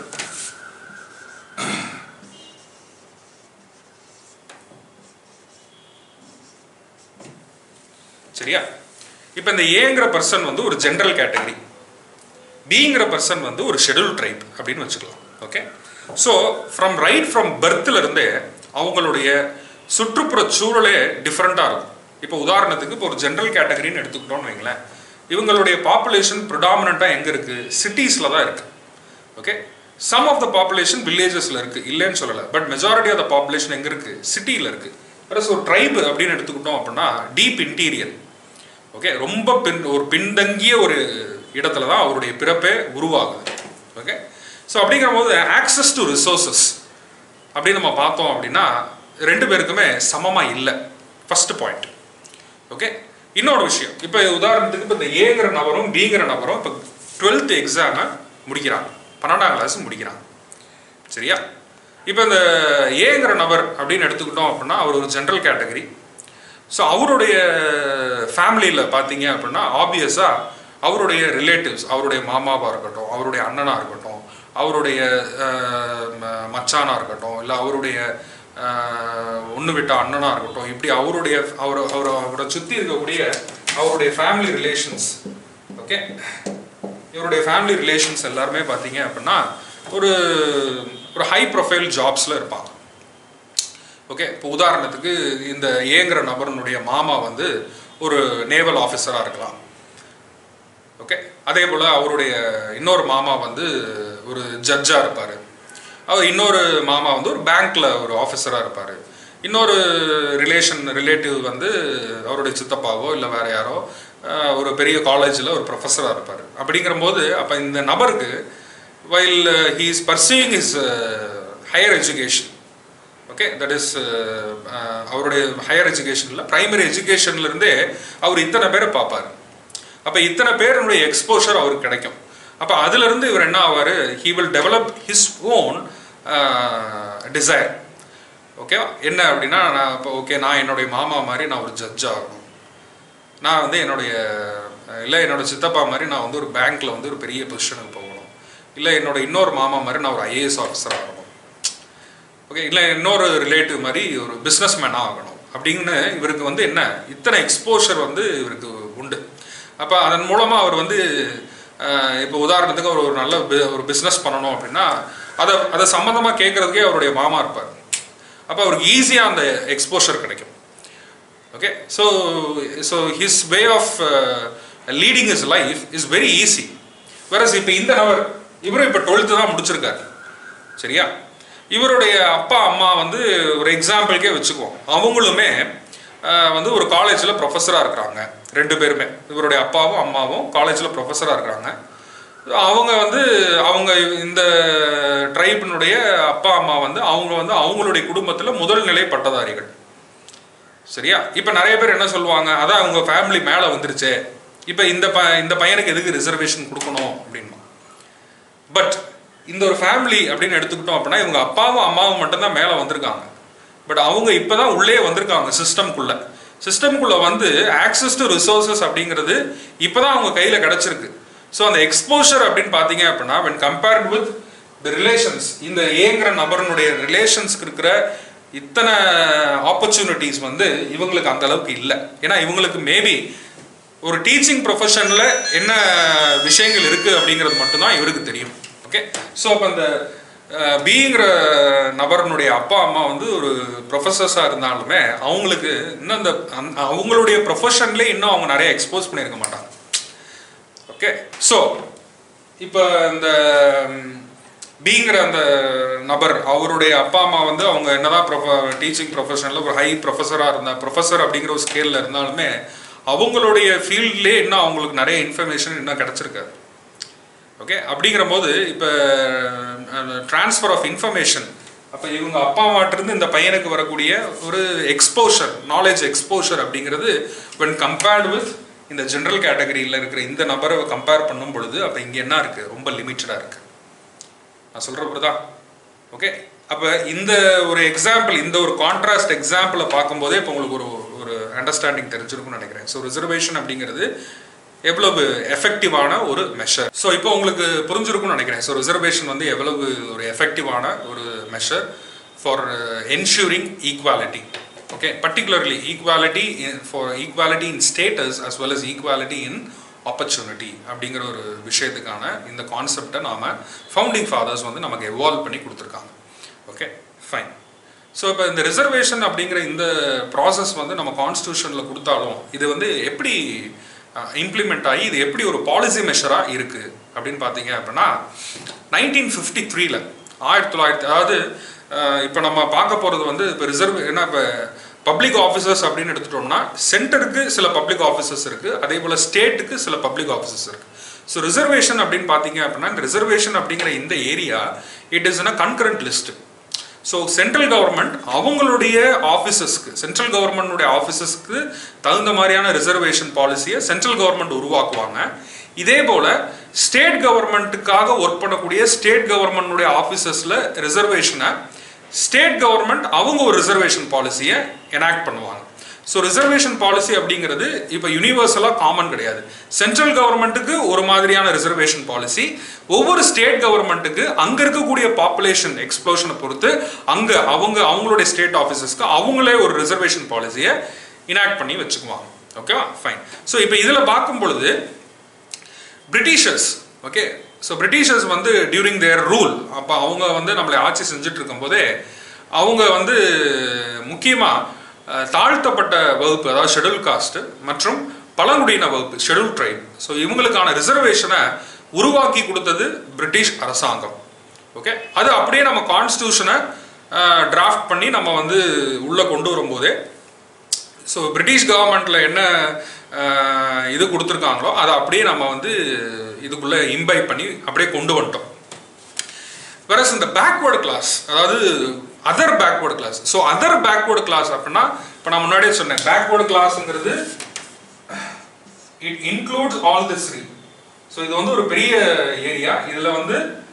சரியா இப்போ இந்த ஏங்கிற பர்சன் வந்து ஒரு ஜென்ரல் கேட்டகரி பிங்கிற பர்சன் வந்து ஒரு ஷெடியூல் ட்ரைப் அப்படின்னு வச்சுக்கலாம் okay so from right from பர்த்ல இருந்தே அவங்களுடைய சுற்றுப்புற சூழலே டிஃப்ரெண்ட்டாக இருக்கும் இப்போ உதாரணத்துக்கு இப்போ ஒரு ஜென்ரல் கேட்டகரின்னு எடுத்துக்கிட்டோம்னு வைங்களேன் இவங்களுடைய பாப்புலேஷன் ப்ரிடாமினண்ட்டாக எங்கே இருக்குது சிட்டிஸில் தான் இருக்குது okay some of the population வில்லேஜஸில் இருக்குது இல்லைன்னு சொல்லலை but majority of the population எங்கே இருக்குது சிட்டியில் இருக்குது ப்ளஸ் ஒரு ட்ரைப் அப்படின்னு எடுத்துக்கிட்டோம் அப்படின்னா டீப் இன்டீரியர் ஓகே ரொம்ப பின் ஒரு பின்தங்கிய ஒரு இடத்துல தான் அவருடைய பிறப்பே உருவாகுது ஓகே ஸோ அப்படிங்கிற போது ஆக்சஸ் டு ரிசோர்சஸ் அப்படின்னு நம்ம பார்த்தோம் அப்படின்னா ரெண்டு பேருக்குமே சமமாக இல்லை ஃபர்ஸ்ட் பாயிண்ட் ஓகே இன்னொரு விஷயம் இப்போ உதாரணத்துக்கு இப்போ இந்த ஏங்கிற நபரும் பிங்கிற நபரும் இப்போ டுவெல்த் எக்ஸாமை முடிக்கிறாங்க பன்னெண்டாம் கிளாஸ் முடிக்கிறாங்க சரியா இப்போ இந்த ஏங்கிற நபர் அப்படின்னு எடுத்துக்கிட்டோம் அப்படின்னா அவர் ஒரு ஜென்ரல் கேட்டகரி ஸோ அவருடைய ஃபேமிலியில் பார்த்தீங்க அப்படின்னா ஆப்வியஸாக அவருடைய ரிலேட்டிவ்ஸ் அவருடைய மாமாவாக இருக்கட்டும் அவருடைய அண்ணனாக இருக்கட்டும் அவருடைய அஹ், ம- மச்சானா இருக்கட்டும் இல்லை அவருடைய ஒன்று விட்ட அண்ணனாக இருக்கட்டும் இப்படி அவருடைய அவர் அவர் அவரை சுற்றி இருக்கக்கூடிய அவருடைய ஃபேமிலி ரிலேஷன்ஸ் ஓகே இவருடைய ஃபேமிலி ரிலேஷன்ஸ் எல்லாருமே பார்த்தீங்க அப்படின்னா ஒரு ஒரு ஹை ப்ரொஃபைல் ஜாப்ஸில் இருப்பாங்க ஓகே இப்போ உதாரணத்துக்கு இந்த ஏங்கிற நபரனுடைய மாமா வந்து ஒரு நேவல் ஆஃபீஸராக இருக்கலாம் ஓகே அதே போல் அவருடைய இன்னொரு மாமா வந்து ஒரு ஜட்ஜாக இருப்பார் அவர் இன்னொரு மாமா வந்து ஒரு பேங்க்கில் ஒரு ஆஃபீஸராக இருப்பார் இன்னொரு ரிலேஷன் ரிலேட்டிவ் வந்து அவருடைய சித்தப்பாவோ இல்லை வேற யாரோ அஹ், ஒரு பெரிய காலேஜில் ஒரு ப்ரொஃபஸராக இருப்பார் அப்படிங்கிற போது அப்போ இந்த நபருக்கு while he is pursuing his higher education okay that is அவருடைய ஹையர் எஜுகேஷனில் ப்ரைமரி எஜுகேஷன்லேருந்தே அவர் இத்தனை பேரை பார்ப்பார் அப்போ இத்தனை பேருடைய எக்ஸ்போஷர் அவருக்கு கிடைக்கும் அப்போ அதுலேருந்து இவர் என்ன ஆவார் he will develop his own desire okay என்ன அப்படின்னா நான் இப்போ ஓகே நான் என்னுடைய மாமா மாதிரி நான் ஒரு ஜட்ஜ் ஆகணும் நான் வந்து என்னுடைய இல்லை என்னோட சித்தப்பா மாதிரி நான் வந்து ஒரு பேங்க்கில் வந்து ஒரு பெரிய பொசிஷனுக்கு போகணும் இல்லை என்னோட இன்னொரு மாமா மாதிரி நான் ஒரு ஐஏஎஸ் ஆஃபீஸர் ஆகணும் ஓகே இல்லை இன்னொரு ரிலேட்டிவ் மாதிரி ஒரு பிஸ்னஸ் மேனாக ஆகணும் அப்படின்னு இவருக்கு வந்து என்ன இத்தனை எக்ஸ்போஷர் வந்து இவருக்கு உண்டு அப்போ அதன் மூலமாக அவர் வந்து அஹ், இப்போ உதாரணத்துக்கு அவர் ஒரு நல்ல bi- ஒரு பிஸ்னஸ் பண்ணணும் அப்படின்னா அதை அதை சம்மந்தமாக கேட்குறதுக்கே அவருடைய மாமா இருப்பார் அப்போ அவருக்கு ஈஸியாக அந்த எக்ஸ்போஷர் கிடைக்கும் okay so so his way of leading his life is very easy whereas இப்போ இந்த நபர் இவரும் இப்போ டுவெல்த்து தான் முடிச்சிருக்காரு சரியா இவருடைய அப்பா அம்மா வந்து ஒரு எக்ஸாம்பிளுக்கே வச்சுக்குவோம் அவங்களுமே அஹ், வந்து ஒரு காலேஜில் ப்ரொஃபஸராக இருக்கிறாங்க ரெண்டு பேருமே இவருடைய அப்பாவும் அம்மாவும் காலேஜில் ப்ரொஃபஸராக இருக்கிறாங்க அவங்க வந்து அவங்க இந்த ட்ரைபினுடைய அப்பா அம்மா வந்து அவங்க வந்து அவங்களுடைய குடும்பத்தில் முதல் நிலை பட்டதாரிகள் சரியா இப்போ நிறைய பேர் என்ன சொல்லுவாங்க அதான் அவங்க ஃபேமிலி மேலே வந்துருச்சே இப்போ இந்த ப இந்த பையனுக்கு எதுக்கு ரிசர்வேஷன் கொடுக்கணும் அப்படின்னா பட் இந்த ஒரு ஃபேமிலி அப்படின்னு எடுத்துக்கிட்டோம் அப்படின்னா இவங்க அப்பாவும் அம்மாவும் மட்டும்தான் மேலே வந்திருக்காங்க பட் அவங்க இப்போதான் உள்ளே வந்திருக்காங்க சிஸ்டம்குள்ள சிஸ்டம்குள்ள வந்து ஆக்சஸ் டு ரிசோர்சஸ் அப்படிங்கிறது இப்போதான் அவங்க கையில் கிடைச்சிருக்கு ஸோ அந்த எக்ஸ்போஷர் அப்படின்னு பார்த்தீங்க அப்படின்னா when compared with the relations இந்த ஏங்கிற நபரனுடைய ரிலேஷன்ஸ்க்கு இருக்கிற இத்தனை ஆப்பர்ச்சுனிட்டிஸ் வந்து இவங்களுக்கு அந்த அளவுக்கு இல்லை ஏன்னா இவங்களுக்கு மேபி ஒரு டீச்சிங் ப்ரொஃபஷனில் என்ன விஷயங்கள் இருக்குது அப்படிங்கிறது மட்டும்தான் இவருக்கு தெரியும் ஓகே ஸோ அப்போ அந்த பிங்கிற நபரனுடைய அப்பா அம்மா வந்து ஒரு ப்ரொஃபஸர்ஸாக இருந்தாலுமே அவங்களுக்கு இன்னும் அந்த அந்த- அவங்களுடைய ப்ரொஃபஷன்லேயே இன்னும் அவங்க நிறைய எக்ஸ்போஸ் பண்ணியிருக்க மாட்டாங்க ஓகே ஸோ இப்போ இந்த பிங்கிற அந்த நபர் அவருடைய அப்பா அம்மா வந்து அவங்க என்னதான் ப்ரொஃப டீச்சிங் ப்ரொஃபஷனில் ஒரு ஹை ப்ரொஃபஸராக இருந்தா ப்ரொஃபஸர் அப்படிங்கிற ஒரு ஸ்கேலில் இருந்தாலுமே அவங்களுடைய ஃபீல்ட்லேயே இன்னும் அவங்களுக்கு நிறைய இன்ஃபர்மேஷன் இன்னும் கிடச்சிருக்காது ஓகே அப்படிங்கிற போது இப்போ ட்ரான்ஸ்ஃபர் ஆஃப் இன்ஃபர்மேஷன் அப்போ இவங்க அப்பா அம்மாட்டிருந்து இந்த பையனுக்கு வரக்கூடிய ஒரு எக்ஸ்போஷர் நாலேஜ் எக்ஸ்போஷர் அப்படிங்கிறது when compared வித் இந்த ஜென்ரல் கேட்டகரியில் இருக்கிற இந்த நபரை கம்பேர் பண்ணும் பொழுது அப்போ இங்கே என்ன இருக்குது ரொம்ப லிமிட்டடாக இருக்குது நான் சொல்கிற புரியுதா ஓகே அப்போ இந்த ஒரு எக்ஸாம்பிள் இந்த ஒரு கான்ட்ராஸ்ட் எக்ஸாம்பிளை பார்க்கும்போதே இப்போ உங்களுக்கு ஒரு ஒரு அண்டர்ஸ்டாண்டிங் தெரிஞ்சிருக்கும்னு நினைக்கிறேன் ஸோ ரிசர்வேஷன் அப்படிங்கிறது எவ்வளவு எஃபெக்டிவான ஒரு மெஷர் ஸோ இப்போ உங்களுக்கு புரிஞ்சிருக்கும்னு நினைக்கிறேன் ஸோ ரிசர்வேஷன் வந்து எவ்வளவு ஒரு எஃபெக்டிவான ஒரு measure for ensuring equality okay particularly equality for equality in status as well as equality in opportunity அப்படிங்கிற ஒரு விஷயத்துக்கான இந்த கான்செப்டை நாம் ஃபவுண்டிங் ஃபாதர்ஸ் வந்து நமக்கு எவால்வ் பண்ணி கொடுத்துருக்காங்க ஓகே ஃபைன் ஸோ இப்போ இந்த ரிசர்வேஷன் அப்படிங்கிற இந்த ப்ராசஸ் வந்து நம்ம கான்ஸ்டியூஷனில் கொடுத்தாலும் இது வந்து எப்படி இம்ப்ளிமெண்ட் ஆகி இது எப்படி ஒரு பாலிசி மெஷராக இருக்குது அப்படின்னு பார்த்தீங்க அப்படின்னா நைன்டீன் ஃபிஃப்டி த்ரீல ஆயிரத்தி தொள்ளாயிரத்தி அதாவது இப்போ நம்ம பார்க்க போகிறது வந்து இப்போ ரிசர்வ் ஏன்னா இப்போ பப்ளிக் ஆஃபீஸர்ஸ் அப்படின்னு எடுத்துட்டோம்னா சென்டருக்கு சில பப்ளிக் ஆஃபீஸர்ஸ் இருக்குது அதே போல் ஸ்டேட்டுக்கு சில பப்ளிக் ஆஃபீஸர்ஸ் இருக்குது ஸோ ரிசர்வேஷன் அப்படின்னு பார்த்தீங்க அப்படின்னா இந்த ரிசர்வேஷன் அப்படிங்கிற இந்த area it is in a concurrent list so central government அவங்களுடைய ஆஃபீஸஸ்க்கு சென்ட்ரல் கவர்மெண்டுடைய ஆஃபீஸஸ்க்கு தகுந்த மாதிரியான ரிசர்வேஷன் பாலிசியை சென்ட்ரல் கவர்மெண்ட் உருவாக்குவாங்க இதே போல ஸ்டேட் கவர்மெண்ட்டுக்காக ஒர்க் பண்ணக்கூடிய ஸ்டேட் கவர்மெண்டுடைய ஆஃபீஸஸில் ரிசர்வேஷனை ஸ்டேட் கவர்மெண்ட் அவங்க ஒரு ரிசர்வேஷன் பாலிசியை எனாக்ட் பண்ணுவாங்க ஸோ ரிசர்வேஷன் பாலிசி அப்படிங்கிறது இப்போ யூனிவர்சலாக காமன் கிடையாது சென்ட்ரல் கவர்மெண்ட்டுக்கு ஒரு மாதிரியான ரிசர்வேஷன் பாலிசி ஒவ்வொரு ஸ்டேட் கவர்மெண்ட்டுக்கு அங்கே இருக்கக்கூடிய பாப்புலேஷன் எக்ஸ்ப்ளோஷனை பொறுத்து அங்கே அவங்க அவங்களுடைய ஸ்டேட் ஆஃபீஸஸ்க்கு அவங்களே ஒரு ரிசர்வேஷன் பாலிசியை இனாக்ட் பண்ணி வச்சுக்குவாங்க ஓகேவா ஃபைன் ஸோ இப்போ இதில் பார்க்கும் பொழுது பிரிட்டிஷர்ஸ் ஓகே ஸோ பிரிட்டிஷர்ஸ் வந்து டியூரிங் தேர் ரூல் அப்போ அவங்க வந்து நம்மளை ஆட்சி செஞ்சுட்டு இருக்கும்போதே அவங்க வந்து முக்கியமாக தாழ்த்தப்பட்ட வகுப்பு அதாவது ஷெடியூல் காஸ்ட் மற்றும் பழங்குடியின வகுப்பு ஷெடியூல் ட்ரைப் ஸோ இவங்களுக்கான ரிசர்வேஷனை உருவாக்கி கொடுத்தது பிரிட்டிஷ் அரசாங்கம் ஓகே அது அப்படியே நம்ம கான்ஸ்டியூஷனை டிராஃப்ட் பண்ணி நம்ம வந்து உள்ளே கொண்டு வரும்போதே ஸோ பிரிட்டிஷ் கவர்மெண்ட்டில் என்ன அஹ், இது கொடுத்துருக்காங்களோ அதை அப்படியே நம்ம வந்து இதுக்குள்ளே இம்பைப் பண்ணி அப்படியே கொண்டு வந்துட்டோம் வேறஸ் இந்த பேக்வேர்டு கிளாஸ் அதாவது other backward class so other backward class அப்படின்னா இப்போ நான் முன்னாடியே சொன்னேன் பேக்வேர்டு கிளாஸ்ங்கிறது it includes all the three so இது வந்து ஒரு பெரிய ஏரியா இதில் வந்து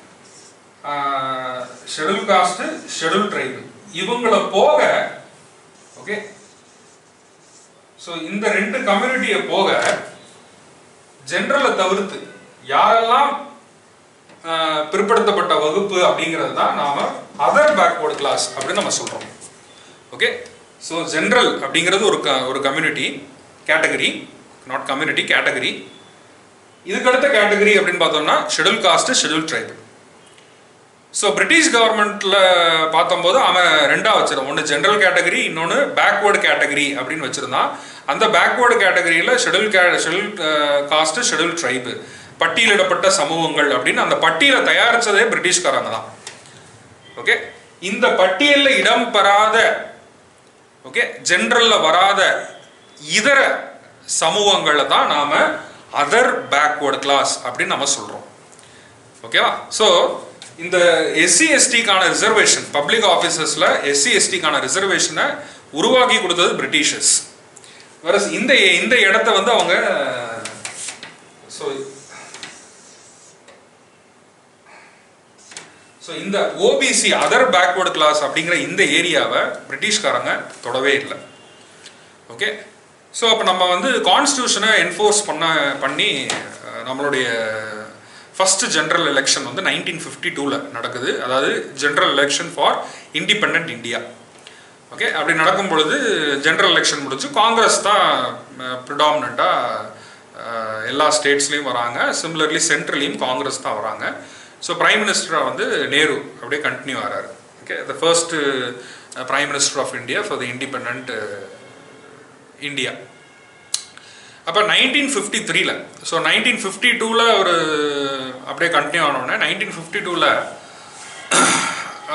ஷெடியூல் காஸ்ட் ஷெடியூல் ட்ரைபு இவங்கள போக ஓகே ஸோ இந்த ரெண்டு கம்யூனிட்டியை போக ஜென்ரலை தவிர்த்து யாரெல்லாம் ஆஹ், பிற்படுத்தப்பட்ட வகுப்பு அப்படிங்கிறது தான் நாம அதர் பேக்வர்டு கிளாஸ் அப்படின்னு நம்ம சொல்றோம் ஓகே ஸோ ஜென்ரல் அப்படிங்கிறது ஒரு க ஒரு community category not community category இதுக்கடுத்த கேட்டகரி அப்படின்னு பார்த்தோம்னா schedule caste schedule tribe so British கவர்மெண்ட்ல பார்த்தம்போது அவன் ரெண்டா வச்சிருந்தான் ஒன்று ஜென்ரல் கேட்டகரி இன்னொன்று பேக்வேர்டு கேட்டகரி அப்படின்னு வச்சிருந்தான் அந்த பேக்வேர்டு கேட்டகரியில் ஷெடியூல் கே ஷெடியூல் காஸ்ட் ஷெடியூல் ட்ரைபு பட்டியலிடப்பட்ட சமூகங்கள் அப்படின்னு அந்த பட்டியலை தயாரிச்சதே பிரிட்டிஷ்காரங்க தான் ஓகே இந்த பட்டியலில் இடம் பெறாத ஓகே ஜென்ரல்ல வராத இதர சமூகங்களை தான் நாம அதர் பேக்வேர்டு கிளாஸ் அப்படின்னு நம்ம சொல்றோம் ஓகேவா ஸோ இந்த எஸ்சி எஸ்டிக்கான ரிசர்வேஷன் பப்ளிக் ஆஃபீஸர்ஸில் எஸ்சி எஸ்டிக்கான ரிசர்வேஷனை உருவாக்கி கொடுத்தது பிரிட்டிஷர்ஸ் வேற இந்த இந்த இடத்த வந்து அவங்க ஸோ ஸோ இந்த ஓபிசி அதர் பேக்வேர்டு கிளாஸ் அப்படிங்கிற இந்த ஏரியாவை பிரிட்டிஷ்காரங்க தொடவே இல்லை ஓகே ஸோ அப்போ நம்ம வந்து கான்ஸ்டியூஷனை என்ஃபோர்ஸ் பண்ண பண்ணி அஹ், நம்மளுடைய ஃபர்ஸ்ட் ஜென்ரல் எலெக்ஷன் வந்து நைன்டீன் ஃபிஃப்டி டூவில் நடக்குது அதாவது general election for independent India okay அப்படி நடக்கும் பொழுது ஜென்ரல் எலெக்ஷன் முடிஞ்சு காங்கிரஸ் தான் ப்ரிடாமினண்ட்டாக எல்லா ஸ்டேட்ஸ்லேயும் வராங்க சிமிலர்லி சென்ட்ரலையும் காங்கிரஸ் தான் வராங்க ஸோ பிரைம் மினிஸ்டராக வந்து நேரு அப்படியே கண்டினியூ ஆகிறாரு okay the first prime minister of India for the independent India அப்போ நைன்டீன் ஃபிஃப்டி த்ரீல ஸோ நைன்டீன் ஃபிஃப்டி டூவில் ஒரு அப்படியே கண்டினியூ ஆனோடனே நைன்டீன் ஃபிஃப்டி டூவில்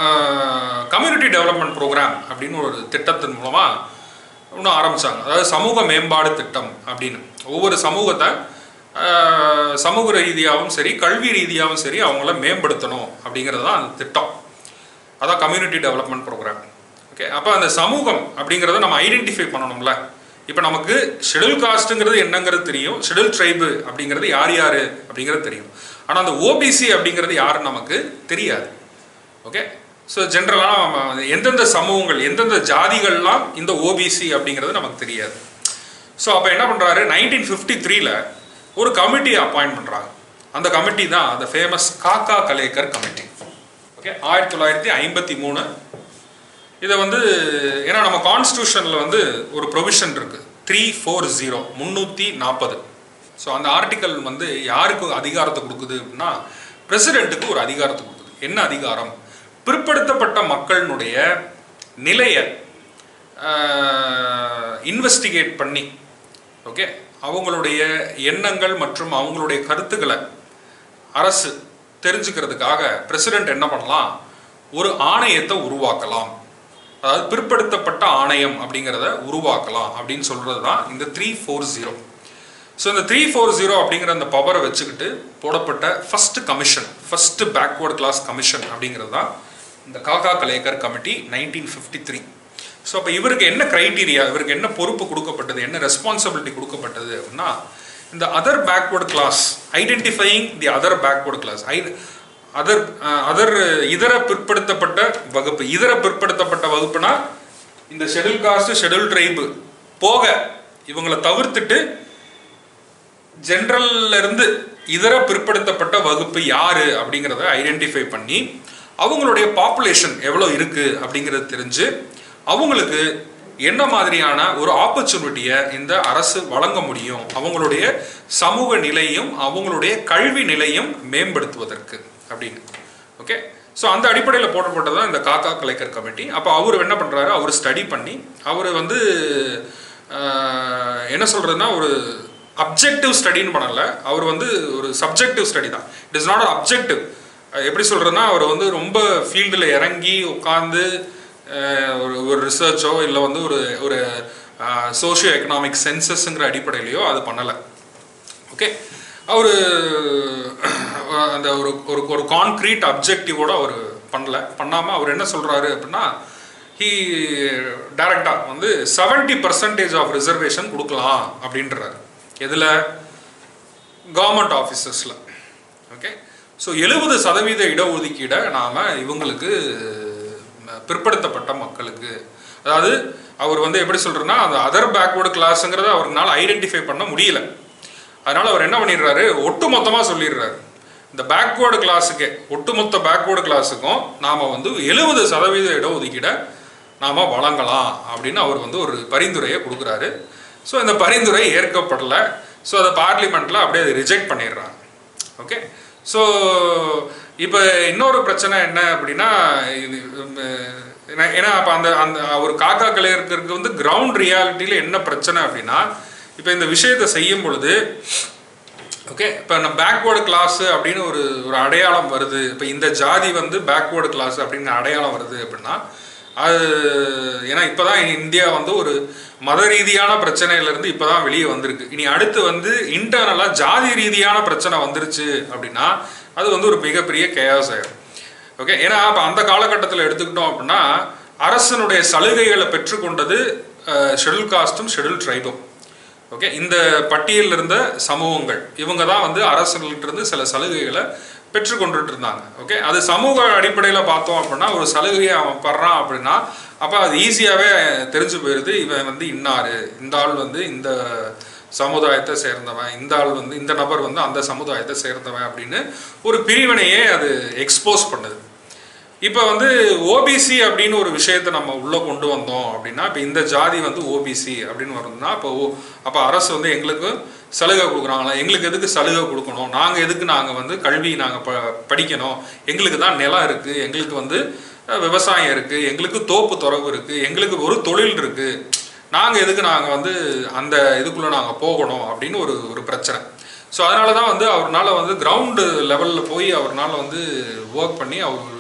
கம்யூனிட்டி டெவலப்மெண்ட் ப்ரோக்ராம் அப்படின்னு ஒரு திட்டத்தின் மூலமாக ஒன்று ஆரம்பித்தாங்க அதாவது சமூக மேம்பாடு திட்டம் அப்படின்னு ஒவ்வொரு சமூகத்தை ஆஹ், சமூக ரீதியாகவும் சரி கல்வி ரீதியாகவும் சரி அவங்கள மேம்படுத்தணும் அப்படிங்கிறது தான் அந்த திட்டம் அதான் கம்யூனிட்டி டெவலப்மெண்ட் ப்ரோக்ராம் ஓகே அப்போ அந்த சமூகம் அப்படிங்கிறத நம்ம ஐடென்டிஃபை பண்ணணும்ல இப்போ நமக்கு ஷெடியூல் காஸ்ட்டுங்கிறது என்னங்கிறது தெரியும் ஷெடியூல் ட்ரைபு அப்படிங்கிறது யார் யார் அப்படிங்கிறது தெரியும் ஆனால் அந்த ஓபிசி அப்படிங்கிறது யாருன்னு நமக்கு தெரியாது ஓகே ஸோ ஜென்ரலாக எந்தெந்த சமூகங்கள் எந்தெந்த ஜாதிகள்லாம் இந்த ஓபிசி அப்படிங்கிறது நமக்கு தெரியாது ஸோ அப்போ என்ன பண்ணுறாரு நைன்டீன் ஃபிஃப்டி த்ரீல ஒரு கமிட்டியை அப்பாயிண்ட் பண்ணுறாங்க அந்த கமிட்டி தான் அந்த ஃபேமஸ் காக்கா கலேக்கர் கமிட்டி ஓகே ஆயிரத்தி தொள்ளாயிரத்தி ஐம்பத்தி மூணு இதை வந்து ஏன்னா நம்ம கான்ஸ்டியூஷனில் வந்து ஒரு ப்ரொவிஷன் இருக்கு த்ரீ ஃபோர் ஜீரோ முந்நூற்றி நாற்பது ஸோ அந்த ஆர்டிக்கல் வந்து யாருக்கு அதிகாரத்தை கொடுக்குது அப்படின்னா பிரசிடெண்ட்டுக்கு ஒரு அதிகாரத்தை கொடுக்குது என்ன அதிகாரம் பிற்படுத்தப்பட்ட மக்களினுடைய நிலையை இன்வெஸ்டிகேட் பண்ணி ஓகே அவங்களுடைய எண்ணங்கள் மற்றும் அவங்களுடைய கருத்துக்களை அரசு தெரிஞ்சுக்கிறதுக்காக பிரசிடென்ட் என்ன பண்ணலாம் ஒரு ஆணையத்தை உருவாக்கலாம் அதாவது பிற்படுத்தப்பட்ட ஆணையம் அப்படிங்கிறத உருவாக்கலாம் அப்படின்னு சொல்றது தான் இந்த த்ரீ ஃபோர் ஜீரோ ஸோ இந்த த்ரீ ஃபோர் ஜீரோ அப்படிங்கிற அந்த பவரை வச்சுக்கிட்டு போடப்பட்ட first commission first backward class commission அப்படிங்கிறது தான் இந்த Kaka Kalelkar committee nineteen fifty three so அப்போ இவருக்கு என்ன கிரைட்டீரியா இவருக்கு என்ன பொறுப்பு கொடுக்கப்பட்டது என்ன ரெஸ்பான்சிபிலிட்டி கொடுக்கப்பட்டது அப்படின்னா இந்த other backward class identifying the other backward class I other other இதர பிற்படுத்தப்பட்ட வகுப்பு இதர பிற்படுத்தப்பட்ட வகுப்புனா இந்த ஷெடியூல் காஸ்ட் ஷெடியூல் ட்ரைபு போக இவங்களை தவிர்த்துட்டு ஜென்ரல்ல இருந்து இதர பிற்படுத்தப்பட்ட வகுப்பு யாரு அப்படிங்கிறத ஐடென்டிஃபை பண்ணி அவங்களுடைய பாப்புலேஷன் எவ்வளோ இருக்கு அப்படிங்கிறது தெரிஞ்சு அவங்களுக்கு என்ன மாதிரியான ஒரு ஆப்பர்ச்சுனிட்டியை இந்த அரசு வழங்க முடியும் அவங்களுடைய சமூக நிலையும் அவங்களுடைய கல்வி நிலையும் மேம்படுத்துவதற்கு அப்படின்னு ஓகே ஸோ அந்த அடிப்படையில் போடப்பட்டது தான் இந்த காக்கா கலைக்கர் கமிட்டி அப்போ அவர் என்ன பண்ணுறாரு அவர் ஸ்டடி பண்ணி அவர் வந்து ஆஹ், என்ன சொல்கிறதுனா ஒரு அப்ஜெக்டிவ் ஸ்டடின்னு பண்ணல அவர் வந்து ஒரு சப்ஜெக்டிவ் ஸ்டடி தான் இட் இஸ் நாட் அப்ஜெக்டிவ் எப்படி சொல்கிறதுனா அவர் வந்து ரொம்ப ஃபீல்டில் இறங்கி உட்காந்து ஒரு ஒரு ரிசர்ச்சோ இல்லை வந்து ஒரு ஒரு சோஷியோ எக்கனாமிக் சென்சஸ்ங்கிற அடிப்படையிலையோ அது பண்ணலை ஓகே அவர் அந்த ஒரு ஒரு ஒரு கான்க்ரீட் அப்ஜெக்டிவோட அவர் பண்ணல பண்ணாமல் அவர் என்ன சொல்கிறாரு அப்படின்னா ஹீ டைரக்டாக வந்து செவன்ட்டி பர்சன்டேஜ் ஆஃப் ரிசர்வேஷன் கொடுக்கலாம் அப்படின்றாரு எதில் கவர்மெண்ட் ஆஃபீஸஸில் ஓகே ஸோ எழுபது சதவீத இடஒதுக்கீடை நாம் இவங்களுக்கு பிற்படுத்தப்பட்ட மக்களுக்கு அதாவது அவர் வந்து எப்படி சொல்றேன்னா அந்த அதர் பேக்வேர்டு கிளாஸுங்கிறத அவர்னால ஐடென்டிஃபை பண்ண முடியல அதனால அவர் என்ன பண்ணிடுறாரு ஒட்டு மொத்தமாக சொல்லிடுறாரு இந்த பேக்வேர்டு கிளாஸுக்கே ஒட்டுமொத்த பேக்வேர்டு கிளாஸுக்கும் நாம் வந்து எழுபது சதவீத இடஒதுக்கீடை நாம் வழங்கலாம் அப்படின்னு அவர் வந்து ஒரு பரிந்துரையை கொடுக்குறாரு ஸோ இந்த பரிந்துரை ஏற்கப்படலை ஸோ அதை பார்லிமெண்ட்டில் அப்படியே அதை ரிஜெக்ட் பண்ணிடுறாங்க ஓகே ஸோ இப்போ இன்னொரு பிரச்சனை என்ன அப்படின்னா இது உம், ஏன்னா- ஏன்னா அப்போ அந்த அந்த ஒரு காக்கா கலைஞருக்கு வந்து கிரவுண்ட் ரியாலிட்டியில் என்ன பிரச்சனை அப்படின்னா இப்போ இந்த விஷயத்தை செய்யும் பொழுது ஓகே இப்போ நம்ம பேக்வேர்டு கிளாஸ் அப்படின்னு ஒரு ஒரு அடையாளம் வருது இப்போ இந்த ஜாதி வந்து பேக்வேர்டு கிளாஸ் அப்படின்னு அடையாளம் வருது அப்படின்னா அது ஏன்னா இப்போதான் இந்தியா வந்து ஒரு மத ரீதியான பிரச்சனையிலேருந்து இப்போ தான் வெளியே வந்திருக்கு இனி அடுத்து வந்து இன்டர்னலாக ஜாதி ரீதியான பிரச்சனை வந்துருச்சு அப்படின்னா அது வந்து ஒரு மிகப்பெரிய கேஸ் ஆயிடும் ஓகே ஏன்னா இப்போ அந்த காலகட்டத்தில் எடுத்துக்கிட்டோம் அப்படின்னா அரசனுடைய சலுகைகளை பெற்றுக்கொண்டது ஷெடியூல் காஸ்ட்டும் ஷெடியூல் ட்ரைபும் ஓகே இந்த பட்டியலில் இருந்த சமூகங்கள் இவங்க தான் வந்து அரசுகள்கிட்ட இருந்து சில சலுகைகளை பெற்றுக்கொண்டுட்டு இருந்தாங்க ஓகே அது சமூக அடிப்படையில் பார்த்தோம் அப்படின்னா ஒரு சலுகையை அவன் படுறான் அப்படின்னா அப்போ அது ஈஸியாகவே தெரிஞ்சு போயிடுது இவன் வந்து இன்னாரு இந்த ஆள் வந்து இந்த சமுதாயத்தை சேர்ந்தவன் இந்த ஆள் வந்து இந்த நபர் வந்து அந்த சமுதாயத்தை சேர்ந்தவன் அப்படின்னு ஒரு பிரிவினையே அது எக்ஸ்போஸ் பண்ணுது இப்போ வந்து ஓபிசி அப்படின்னு ஒரு விஷயத்தை நம்ம உள்ளே கொண்டு வந்தோம் அப்படின்னா இப்போ இந்த ஜாதி வந்து ஓபிசி அப்படின்னு வருதுன்னா அப்போ ஓ அப்போ அரசு வந்து எங்களுக்கு சலுகை கொடுக்குறாங்களா எங்களுக்கு எதுக்கு சலுகை கொடுக்கணும் நாங்கள் எதுக்கு நாங்கள் வந்து கல்வி நாங்கள் ப படிக்கணும் எங்களுக்கு தான் நிலம் இருக்குது எங்களுக்கு வந்து அஹ், விவசாயம் இருக்குது எங்களுக்கு தோப்பு துறவு இருக்குது எங்களுக்கு ஒரு தொழில் இருக்குது நாங்கள் எதுக்கு நாங்கள் வந்து அந்த இதுக்குள்ளே நாங்கள் போகணும் அப்படின்னு ஒரு ஒரு பிரச்சனை ஸோ அதனால தான் வந்து அவர்னால வந்து கிரவுண்டு லெவலில் போய் அவர்னால வந்து ஒர்க் பண்ணி அவர்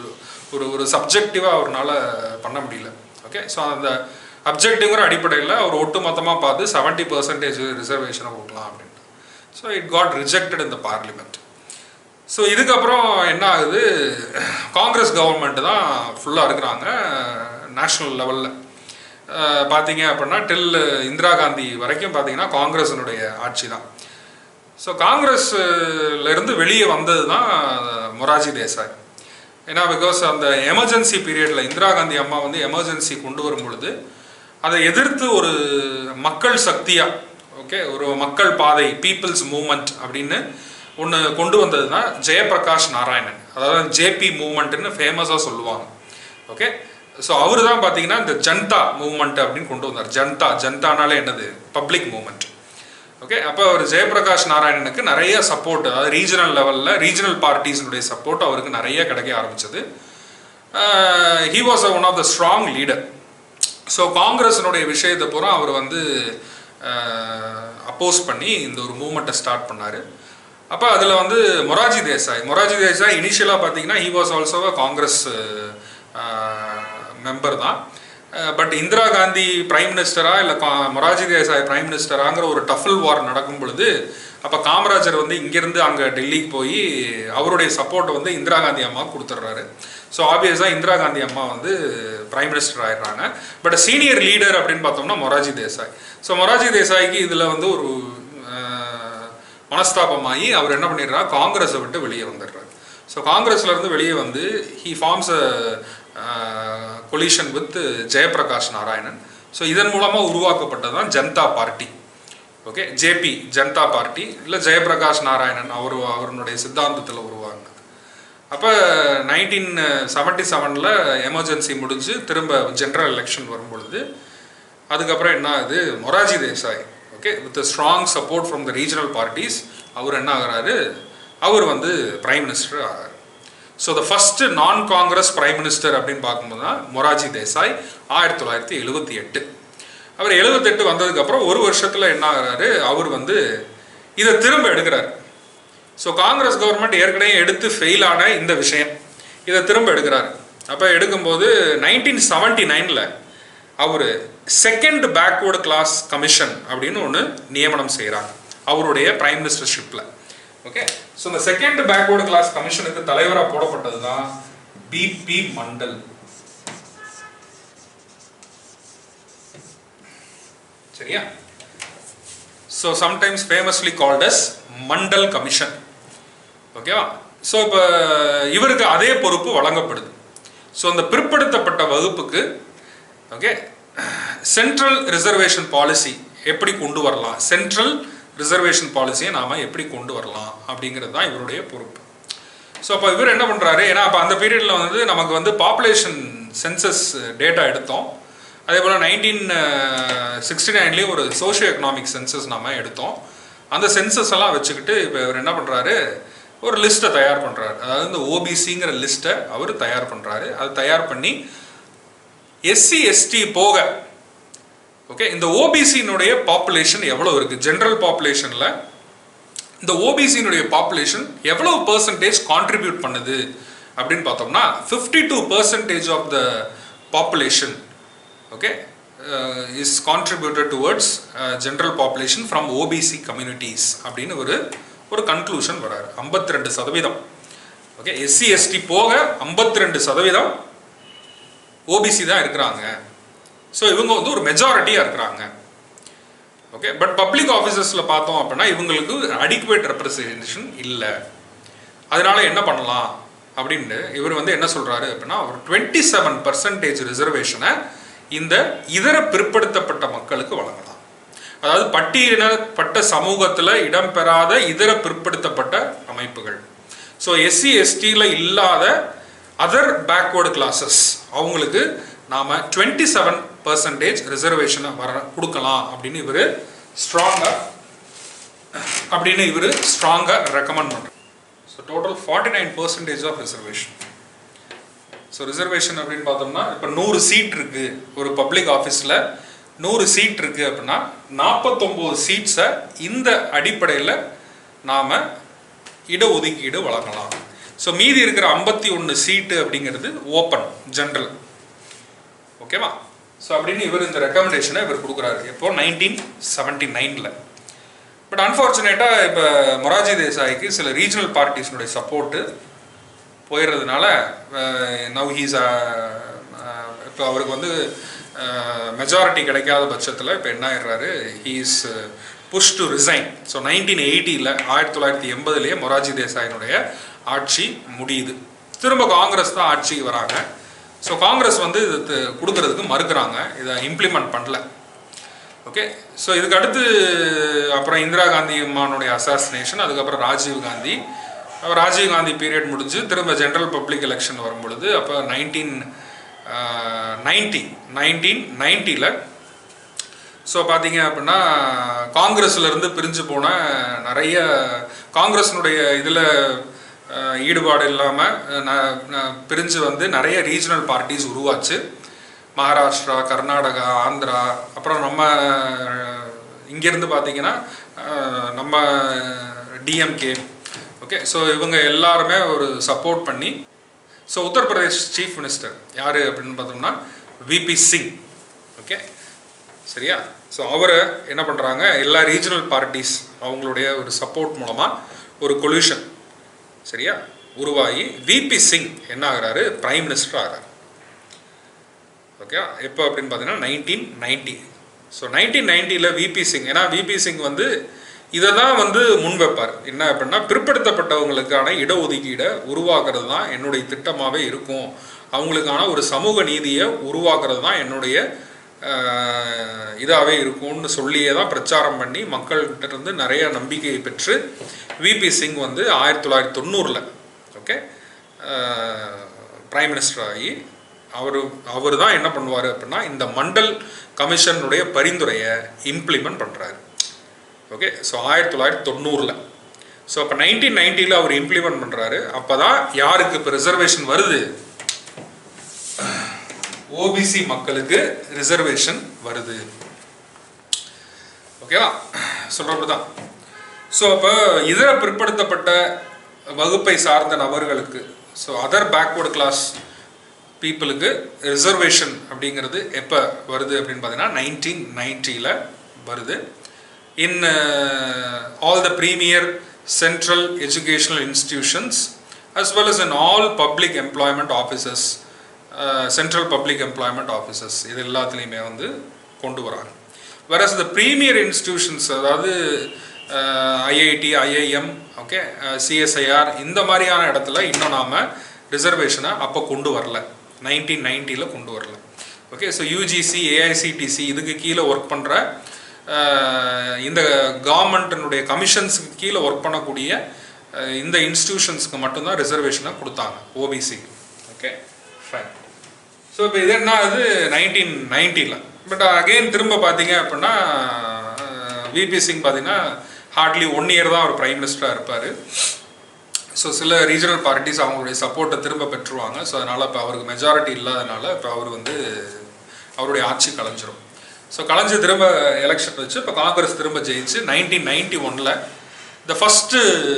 ஒரு ஒரு சப்ஜெக்டிவாக அவரால் பண்ண முடியல ஓகே ஸோ அந்த அப்ஜெக்டிவ்ங்கிற அடிப்படையில் அவர் ஒட்டுமொத்தமாக பார்த்து செவன்ட்டி பர்சன்டேஜ் ரிசர்வேஷனை கொடுக்கலாம் அப்படின்ட்டு ஸோ இட் காட் ரிஜெக்டட் இந்த பார்லிமெண்ட் ஸோ இதுக்கப்புறம் என்ன ஆகுது காங்கிரஸ் கவர்மெண்ட் தான் ஃபுல்லாக இருக்கிறாங்க நேஷ்னல் லெவலில் பார்த்தீங்க அப்படின்னா டில் இந்திரா காந்தி வரைக்கும் பார்த்தீங்கன்னா காங்கிரஸினுடைய ஆட்சி தான் ஸோ காங்கிரஸ்ல இருந்து வெளியே வந்தது தான் மொராஜி தேசாய் ஏன்னா பிகாஸ் அந்த எமர்ஜென்சி பீரியடில் இந்திரா காந்தி அம்மா வந்து எமர்ஜென்சி கொண்டு வரும் பொழுது அதை எதிர்த்து ஒரு மக்கள் சக்தியாக ஓகே ஒரு மக்கள் பாதை பீப்புள்ஸ் மூமெண்ட் அப்படின்னு ஒன்று கொண்டு வந்தது தான் ஜெயபிரகாஷ் நாராயணன் அதாவது ஜேபி மூமெண்ட்னு ஃபேமஸாக சொல்லுவாங்க ஓகே ஸோ அவர் தான் பார்த்தீங்கன்னா இந்த ஜனதா மூமெண்ட் அப்படின்னு கொண்டு வந்தார் ஜனதா ஜனதானாலே என்னது பப்ளிக் மூமெண்ட் ஓகே அப்போ அவர் ஜெயபிரகாஷ் நாராயணனுக்கு நிறைய சப்போர்ட் அதாவது ரீஜனல் லெவலில் ரீஜனல் பார்ட்டிஸினுடைய சப்போர்ட் அவருக்கு நிறைய கிடைக்க ஆரம்பிச்சது he was one of the strong leader so காங்கிரஸினுடைய விஷயத்தை பூரா அவர் வந்து அப்போஸ் பண்ணி இந்த ஒரு மூமெண்ட்டை ஸ்டார்ட் பண்ணார் அப்போ அதில் வந்து மொராஜி தேசாய் மொராஜி தேசாய் இனிஷியலாக பார்த்தீங்கன்னா he was also a Congress member தான் பட் இந்திரா காந்தி பிரைம் மினிஸ்டரா இல்லை மொராஜி தேசாய் பிரைம் மினிஸ்டராங்கிற ஒரு டஃபில் வார் நடக்கும் பொழுது அப்போ காமராஜர் வந்து இங்கேருந்து அங்கே டெல்லிக்கு போய் அவருடைய சப்போர்ட்டை வந்து இந்திரா காந்தி அம்மா கொடுத்துட்றாரு ஸோ ஆப்வியஸாக இந்திரா காந்தி அம்மா வந்து பிரைம் மினிஸ்டர் ஆயிடுறாங்க பட் சீனியர் லீடர் அப்படின்னு பார்த்தோம்னா மொராஜி தேசாய் ஸோ மொராஜி தேசாய்க்கு இதில் வந்து ஒரு மனஸ்தாபமாகி அவர் என்ன பண்ணிடுறாரு காங்கிரஸை விட்டு வெளியே வந்துடுறாரு ஸோ காங்கிரஸ்லேருந்து வெளியே வந்து he forms a coalition with Jayaprakash Narayanan so இதன் மூலமாக உருவாக்கப்பட்டது தான் Janata party okay JP Janata party இல்லை ஜெயபிரகாஷ் நாராயணன் அவர் அவருடைய சித்தாந்தத்தில் உருவாங்கினது அப்போ நைன்டீன் செவன்ட்டி செவனில் எமர்ஜென்சி முடிஞ்சு திரும்ப ஜென்ரல் எலெக்ஷன் வரும் பொழுது அதுக்கப்புறம் என்ன ஆகுது Morarji Desai okay with strong support from the regional parties அவர் என்ன ஆகிறாரு அவர் வந்து பிரைம் மினிஸ்டர் ஆகிறார் so the first non Congress prime minister அப்படின்னு பார்க்கும்போது தான் மொராஜி தேசாய் ஆயிரத்தி தொள்ளாயிரத்தி எழுபத்தி எட்டு அவர் எழுபத்தெட்டு வந்ததுக்கப்புறம் ஒரு வருஷத்தில் என்ன ஆகிறாரு அவர் வந்து இதை திரும்ப எடுக்கிறார் ஸோ காங்கிரஸ் கவர்மெண்ட் ஏற்கனவே எடுத்து ஃபெயில் ஆன இந்த விஷயம் இதை திரும்ப எடுக்கிறார் அப்போ எடுக்கும்போது நைன்டீன் செவன்டி நைனில் அவர் செகண்ட் பேக்வேர்டு கிளாஸ் கமிஷன் அப்படின்னு ஒன்று நியமனம் செய்கிறாங்க அவருடைய பிரைம் மினிஸ்டர்ஷிப்பில் ஓகே ஸோ இந்த செகண்ட் பேக்வேர்டு கிளாஸ் கமிஷனுக்கு தலைவராக போடப்பட்டது தான் பிபி மண்டல் சரியா so sometimes famously called as Mandal commission ஓகேவா ஸோ இப்போ இவருக்கு அதே பொறுப்பு வழங்கப்படுது ஸோ அந்த பிற்படுத்தப்பட்ட வகுப்புக்கு ஓகே சென்ட்ரல் ரிசர்வேஷன் பாலிசி எப்படி கொண்டு வரலாம் சென்ட்ரல் ரிசர்வேஷன் பாலிசியை நாம் எப்படி கொண்டு வரலாம் அப்படிங்கிறது தான் இவருடைய பொறுப்பு ஸோ அப்போ இவர் என்ன பண்ணுறாரு ஏன்னா அப்போ அந்த பீரியடில் வந்து நமக்கு வந்து பாப்புலேஷன் சென்சஸ் டேட்டா எடுத்தோம் அதே போல் நைன்டீன் சிக்ஸ்டி நைன்லேயும் ஒரு சோஷியோ எக்கனாமிக் சென்சஸ் நாம் எடுத்தோம் அந்த சென்சஸ் எல்லாம் வச்சுக்கிட்டு இப்போ இவர் என்ன பண்ணுறாரு ஒரு லிஸ்ட்டை தயார் பண்ணுறாரு அதாவது இந்த ஓபிசிங்கிற லிஸ்ட்டை அவர் தயார் பண்ணுறாரு அது தயார் பண்ணி எஸ்சி எஸ்டி போக ஓகே இந்த ஓபிசியினுடைய பாப்புலேஷன் எவ்வளோ இருக்குது ஜென்ரல் பாப்புலேஷனில் இந்த ஓபிசியினுடைய பாப்புலேஷன் எவ்வளவு பர்சன்டேஜ் கான்ட்ரிபியூட் பண்ணுது அப்படின்னு பார்த்தோம்னா fifty two percentage of the population okay is contributed towards general population from OBC communities அப்படின்னு ஒரு ஒரு கன்க்ளூஷன் வராரு ஐம்பத்தி ரெண்டு சதவீதம் ஓகே எஸ்சி எஸ்டி போக ஐம்பத்தி ரெண்டு சதவீதம் ஓபிசி தான் இருக்கிறாங்க ஸோ இவங்க வந்து ஒரு மெஜாரிட்டியாக இருக்கிறாங்க ஓகே பட் பப்ளிக் ஆஃபீஸர்ஸில் பார்த்தோம் அப்படின்னா இவங்களுக்கு அடிக்குவேட் ரெப்ரசன்டேஷன் இல்லை அதனால என்ன பண்ணலாம் அப்படின்னு இவர் வந்து என்ன சொல்கிறாரு அப்படின்னா ஒரு டுவெண்ட்டி செவன் பர்சன்டேஜ் ரிசர்வேஷனை இந்த இதர பிற்படுத்தப்பட்ட மக்களுக்கு வழங்கலாம் அதாவது பட்டியலினப்பட்ட சமூகத்தில் இடம்பெறாத இதர பிற்படுத்தப்பட்ட அமைப்புகள் ஸோ எஸ்சி எஸ்டியில் இல்லாத அதர் பேக்வேர்டு கிளாஸஸ் அவங்களுக்கு நாம் டுவெண்ட்டி செவன் பர்சன்டேஜ் ரிசர்வேஷனை வர கொடுக்கலாம் அப்படின்னு இவர் ஸ்ட்ராங்காக அப்படின்னு இவர் ஸ்ட்ராங்காக ரெக்கமெண்ட் பண்ணுறார் so total forty nine percentage of reservation so reservation அப்படின்னு பார்த்தோம்னா இப்போ நூறு சீட் இருக்குது ஒரு பப்ளிக் ஆஃபீஸில் நூறு சீட் இருக்குது அப்படின்னா நாற்பத்தொம்போது சீட்ஸை இந்த அடிப்படையில் நாம் இடஒதுக்கீடு வழங்கலாம் ஸோ மீதி இருக்கிற ஐம்பத்தி ஒன்று சீட்டு அப்படிங்கிறது ஓப்பன் ஜென்ரல் ஓகேவா ஸோ அப்படின்னு இவர் இந்த ரெக்கமெண்டேஷனை இவர் கொடுக்குறாரு எப்போ நைன்டீன் செவன்டி நைனில் பட் அன்ஃபார்ச்சுனேட்டாக இப்போ மொராஜி தேசாய்க்கு சில ரீஜனல் பார்ட்டிஸ்னுடைய சப்போர்ட்டு போயிடுறதுனால நவ் ஹீஸ் இப்போ அவருக்கு வந்து மெஜாரிட்டி கிடைக்காத பட்சத்தில் இப்போ என்ன ஆயிடுறாரு he's push to resign so nineteen எயிட்டியில் ஆயிரத்தி தொள்ளாயிரத்தி எண்பதுலேயே மொராஜி தேசாயினுடைய ஆட்சி முடியுது திரும்ப காங்கிரஸ் தான் ஆட்சிக்கு வராங்க ஸோ காங்கிரஸ் வந்து இது த- கொடுக்கறதுக்கு மறுக்கிறாங்க இதை இம்ப்ளிமெண்ட் பண்ணல ஓகே ஸோ இதுக்கு அடுத்து அப்புறம் இந்திரா காந்தி அம்மானுடைய அசாசினேஷன் அதுக்கப்புறம் ராஜீவ் காந்தி அப்புறம் ராஜீவ் காந்தி பீரியட் முடிஞ்சு திரும்ப ஜென்ரல் பப்ளிக் எலெக்ஷன் வரும் பொழுது அப்போ நைன்டீன் நைன்டி நைன்டீன் நைன்ட்டியில் ஸோ பார்த்தீங்க அப்படின்னா காங்கிரஸ்ல இருந்து பிரிஞ்சு போன நிறைய காங்கிரஸினுடைய இதில் ஈடுபாடு இல்லாமல் பிரிஞ்சு வந்து நிறைய ரீஜனல் பார்ட்டிஸ் உருவாச்சு மகாராஷ்டிரா கர்நாடகா ஆந்திரா அப்புறம் நம்ம இங்கேருந்து பார்த்தீங்கன்னா அஹ், நம்ம டிஎம்கே ஓகே ஸோ இவங்க எல்லாருமே ஒரு சப்போர்ட் பண்ணி ஸோ உத்தரப்பிரதேஷ் சீஃப் மினிஸ்டர் யார் அப்படின்னு பார்த்தோம்னா விபி சிங் ஓகே சரியா ஸோ அவரை என்ன பண்ணுறாங்க எல்லா ரீஜனல் பார்ட்டிஸ் அவங்களுடைய ஒரு சப்போர்ட் மூலமாக ஒரு கொல்யூஷன் சரியா உருவாகி விபி சிங் என்ன ஆகுறாரு பிரைம் மினிஸ்டர் ஆகிறார் ஓகே எப்போ அப்படின்னு பார்த்தீங்கன்னா நைன்டீன் நைன்டி ஸோ நைன்டீன் நைன்ட்டியில் விபி சிங் ஏன்னா விபி சிங் வந்து இதை தான் வந்து முன் வைப்பார் என்ன அப்படின்னா பிற்படுத்தப்பட்டவங்களுக்கான இடஒதுக்கீடை உருவாக்குறது தான் என்னுடைய திட்டமாகவே இருக்கும் அவங்களுக்கான ஒரு சமூக நீதியை உருவாக்குறது தான் என்னுடைய இதாகவே இருக்கும்னு சொல்லியே தான் பிரச்சாரம் பண்ணி மக்கள்கிட்ட இருந்து நிறைய நம்பிக்கையை பெற்று விபி சிங் வந்து ஆயிரத்தி தொள்ளாயிரத்தி தொண்ணூறில் ஓகே பிரைம் மினிஸ்டர் ஆகி அவர் அவர் தான் என்ன பண்ணுவார் அப்படின்னா இந்த மண்டல் கமிஷனுடைய பரிந்துரையை இம்ப்ளிமெண்ட் பண்ணுறாரு ஓகே ஸோ ஆயிரத்தி தொள்ளாயிரத்தி தொண்ணூறில் ஸோ அப்போ நைன்டீன் நைன்ட்டியில் அவர் இம்ப்ளிமெண்ட் பண்ணுறாரு அப்போ தான் யாருக்கு இப்போ ரிசர்வேஷன் வருது ஓபிசி மக்களுக்கு ரிசர்வேஷன் வருது ஓகேவா சொல்கிறப்ப தான் ஸோ அப்போ இதர பிற்படுத்தப்பட்ட வகுப்பை சார்ந்த நபர்களுக்கு ஸோ அதர் பேக்வர்டு கிளாஸ் பீப்புளுக்கு ரிசர்வேஷன் அப்படிங்கிறது எப்போ வருது அப்படின்னு பார்த்தீங்கன்னா நைன்டீன் நைன்ட்டியில் வருது in all the premier central educational institutions as well as in all public employment offices central public employment offices இது எல்லாத்துலேயுமே வந்து கொண்டு வராங்க வேறஸ் இந்த ப்ரீமியர் இன்ஸ்டிடியூஷன்ஸ் அதாவது ஐஐடி ஐஐஎம் ஓகே சிஎஸ்ஐஆர் இந்த மாதிரியான இடத்துல இன்னும் நாம் ரிசர்வேஷனை அப்போ கொண்டு வரல நைன்டீன் நைன்ட்டியில் கொண்டு வரல ஓகே ஸோ யூஜிசி ஏஐசிடிசி இதுக்கு கீழே ஒர்க் பண்ணுற இந்த கவர்மெண்ட்டினுடைய கமிஷன்ஸுக்கு கீழே ஒர்க் பண்ணக்கூடிய அஹ், இந்த இன்ஸ்டிடியூஷன்ஸ்க்கு மட்டும்தான் ரிசர்வேஷனை கொடுத்தாங்க ஓபிசி ஓகே ஃபைன் ஸோ இப்போ இது என்ன ஆகுது நைன்டீன் நைன்ட்டியில் பட் அகெயின் திரும்ப பார்த்தீங்க அப்படின்னா விபி சிங் பார்த்தீங்கன்னா ஹார்ட்லி ஒன் இயர் தான் அவர் பிரைம் மினிஸ்டராக இருப்பார் ஸோ சில ரீஜனல் பார்ட்டிஸ் அவங்களுடைய சப்போர்ட்டை திரும்ப பெற்றுருவாங்க ஸோ அதனால் இப்போ அவருக்கு மெஜாரிட்டி இல்லாதனால இப்போ அவர் வந்து அவருடைய ஆட்சி கலைஞ்சிரும் ஸோ கலைஞ்சு திரும்ப எலெக்ஷன் வச்சு இப்போ காங்கிரஸ் திரும்ப ஜெயிச்சு நைன்டீன் நைன்டி ஒனில் the first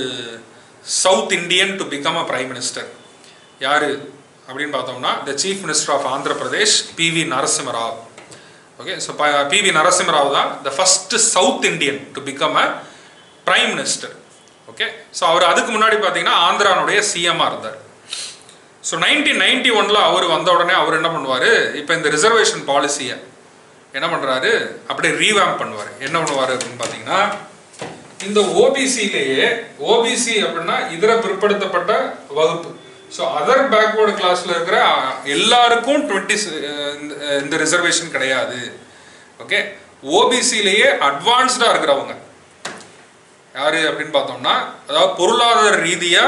south Indian to become a prime minister யார் அப்படின்னு பார்த்தோம்னா the chief minister of Andhra Pradesh P V Narasimha Rao okay so P V Narasimha Rao தான் the first south Indian to become a prime minister okay so அவர் அதுக்கு முன்னாடி பார்த்தீங்கன்னா ஆந்திரானுடைய சிஎம்மாக இருந்தார் ஸோ நைன்டீன் நைன்டி ஒனில் அவர் வந்த உடனே அவர் என்ன பண்ணுவார் இப்போ இந்த ரிசர்வேஷன் பாலிசியை என்ன பண்ணுறாரு அப்படியே ரீவேம் பண்ணுவார் என்ன பண்ணுவார் அப்படின்னு பார்த்தீங்கன்னா இந்த ஓபிசிலேயே ஓபிசி அப்படின்னா இதர பிற்படுத்தப்பட்ட வகுப்பு ஸோ அதர் பேக்வேர்டு கிளாஸ்ல இருக்கிற அஹ், எல்லாருக்கும் டுவெண்ட்டி இந்த ரிசர்வேஷன் கிடையாது ஓகே ஓபிசிலேயே அட்வான்ஸ்டாக இருக்கிறவங்க யாரு அப்படின்னு பார்த்தோம்னா அதாவது பொருளாதார ரீதியா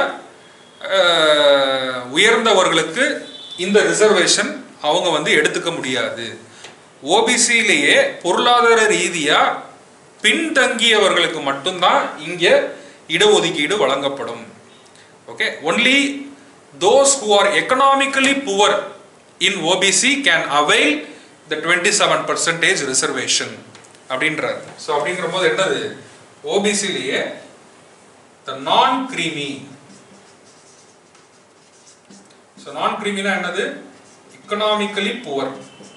அஹ், உயர்ந்தவர்களுக்கு இந்த ரிசர்வேஷன் அவங்க வந்து எடுத்துக்க முடியாது ஓபிசிலேயே பொருளாதார ரீதியா பின்தங்கியவர்களுக்கு மட்டும்தான் இங்க இடஒதுக்கீடு வழங்கப்படும் okay only those who are economically poor in OBC can avail the twenty seven percentage reservation அப்படின்றார் ஸோ அப்படிங்கிற போது என்னது ஓபிசிலேயே த நான் கிரீமி ஸோ நான் கிரீமினா என்னது எக்கனாமிக்கலி புவர்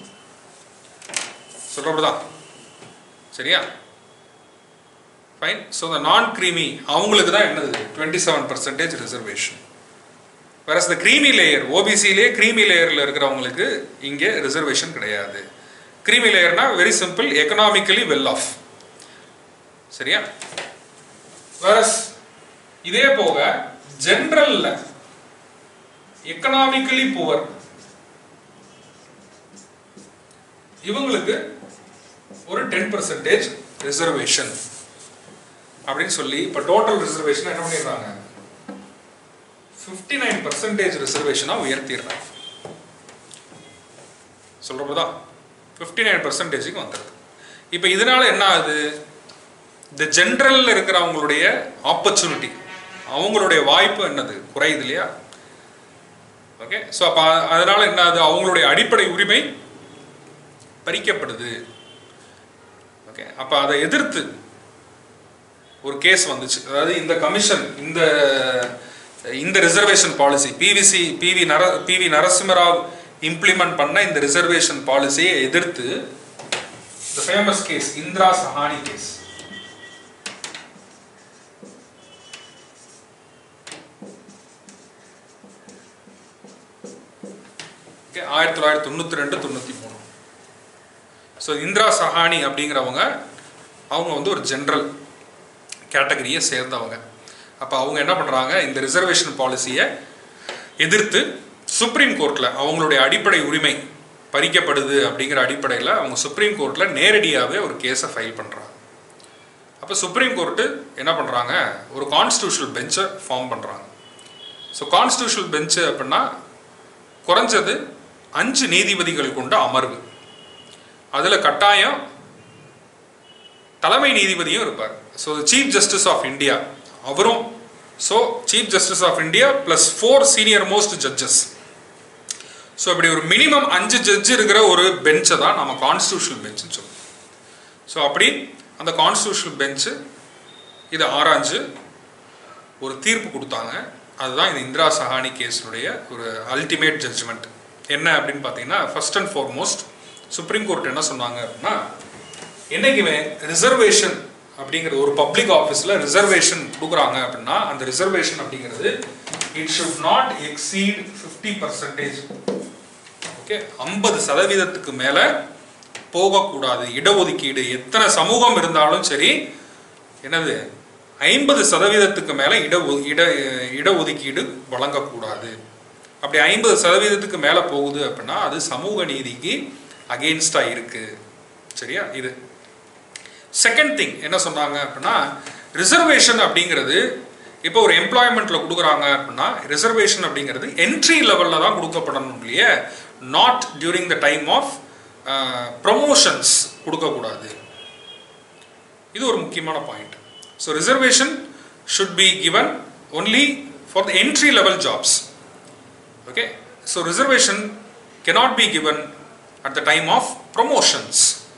சொல்றதுதான் சரியா ஃபைன் ஸோ இந்த நான் கிரீமி அவங்களுக்கு தான் என்னது டுவெண்ட்டி செவன் பர்சன்டேஜ் ரிசர்வேஷன் வேற இந்த கிரீமி லேயர் ஓபிசிலே கிரீமி லேயரில் இருக்கிறவங்களுக்கு இங்கே ரிசர்வேஷன் கிடையாது கிரீமி லேயர்னா very simple economically well off சரியா வேற இதே போக ஜென்ரல்ல எக்கனாமிக்கலி புவர் இவங்களுக்கு ஒரு டென் பர்சன்டேஜ் ரிசர்வேஷன் அப்படின்னு சொல்லி இப்போ டோட்டல் ரிசர்வேஷன் என்ன பண்ணிடுறாங்க ஃபிஃப்டி நைன் பர்சன்டேஜ் ரிசர்வேஷனாக உயர்த்திடுறாங்க சொல்கிறப்பதா ஃபிஃப்டி நைன் பர்சன்டேஜுக்கு வந்துடுது இப்போ இதனால என்ன ஆகுது இந்த ஜென்ரலில் இருக்கிறவங்களுடைய ஆப்பர்ச்சுனிட்டி அவங்களுடைய வாய்ப்பு என்னது குறையுது இல்லையா ஓகே ஸோ அப்போ அதனால என்ன ஆகுது அவங்களுடைய அடிப்படை உரிமை பறிக்கப்படுது ஓகே அப்போ அதை எதிர்த்து ஒரு கேஸ் வந்துச்சு அதாவது இந்த கமிஷன் இந்த இந்த ரிசர்வேஷன் பாலிசி பிவிசி பிவி நர பிவி நரசிம்மராவ் இம்ப்ளிமெண்ட் பண்ண இந்த ரிசர்வேஷன் பாலிசியை எதிர்த்து இந்த famous case Indra Sawhney case ஆயிரத்தி தொள்ளாயிரத்தி தொண்ணூற்றி ரெண்டு தொண்ணூற்றி மூணு ஸோ இந்திரா சஹானி அப்படிங்கிறவங்க அவங்க வந்து ஒரு ஜென்ரல் கேட்டகரியை சேர்ந்தவங்க அப்போ அவங்க என்ன பண்ணுறாங்க இந்த ரிசர்வேஷன் பாலிசியை எதிர்த்து சுப்ரீம் கோர்ட்டில் அவங்களுடைய அடிப்படை உரிமை பறிக்கப்படுது அப்படிங்கிற அடிப்படையில் அவங்க சுப்ரீம் கோர்ட்டில் நேரடியாகவே ஒரு கேஸை ஃபைல் பண்ணுறாங்க அப்போ சுப்ரீம் கோர்ட்டு என்ன பண்ணுறாங்க ஒரு கான்ஸ்டியூஷனல் பெஞ்சை ஃபார்ம் பண்ணுறாங்க ஸோ கான்ஸ்டியூஷனல் பெஞ்சு அப்படின்னா குறைஞ்சது அஞ்சு நீதிபதிகள் கொண்ட அமர்வு அதில் கட்டாயம் தலைமை நீதிபதியும் இருப்பார் so chief justice of India அவரும் so chief justice of India plus four senior most judges so இப்படி ஒரு மினிமம் அஞ்சு ஜட்ஜ் இருக்கிற ஒரு பெஞ்சை தான் நம்ம கான்ஸ்டியூஷனல் பெஞ்சுன்னு சொல்லுவோம் ஸோ அப்படி அந்த கான்ஸ்டியூஷனல் பெஞ்சு இதை ஆராய்ஞ்சு ஒரு தீர்ப்பு கொடுத்தாங்க அதுதான் இந்த இந்திரா சஹானி கேஸினுடைய ஒரு அல்டிமேட் ஜட்ஜ்மெண்ட் என்ன அப்படின்னு பார்த்தீங்கன்னா first and foremost supreme court என்ன சொன்னாங்க அப்படின்னா என்னைக்குமே ரிசர்வேஷன் அப்படிங்கிற ஒரு பப்ளிக் ஆஃபீஸில் ரிசர்வேஷன் கொடுக்குறாங்க அப்படின்னா அந்த ரிசர்வேஷன் அப்படிங்கிறது it should not exceed fifty percentage okay ஐம்பது சதவீதத்துக்கு மேலே போகக்கூடாது இடஒதுக்கீடு எத்தனை சமூகம் இருந்தாலும் சரி என்னது ஐம்பது சதவீதத்துக்கு மேலே இட இட இடஒதுக்கீடு வழங்கக்கூடாது அப்படி ஐம்பது சதவீதத்துக்கு மேலே போகுது அப்படின்னா அது சமூக நீதிக்கு அகெயின்ஸ்டாக இருக்கு சரியா இது செகண்ட் திங் என்ன சொன்னாங்க அப்படின்னா ரிசர்வேஷன் அப்படிங்கிறது இப்போ ஒரு எம்ப்ளாய்மெண்ட்ல கொடுக்குறாங்க அப்படின்னா ரிசர்வேஷன் அப்படிங்கிறது என்ட்ரி லெவலில் தான் கொடுக்கப்படணும் இல்லையே not during the time of promotions கொடுக்கக்கூடாது இது ஒரு முக்கியமான point so reservation should be given only for the entry level jobs okay so reservation cannot be given at the time of promotions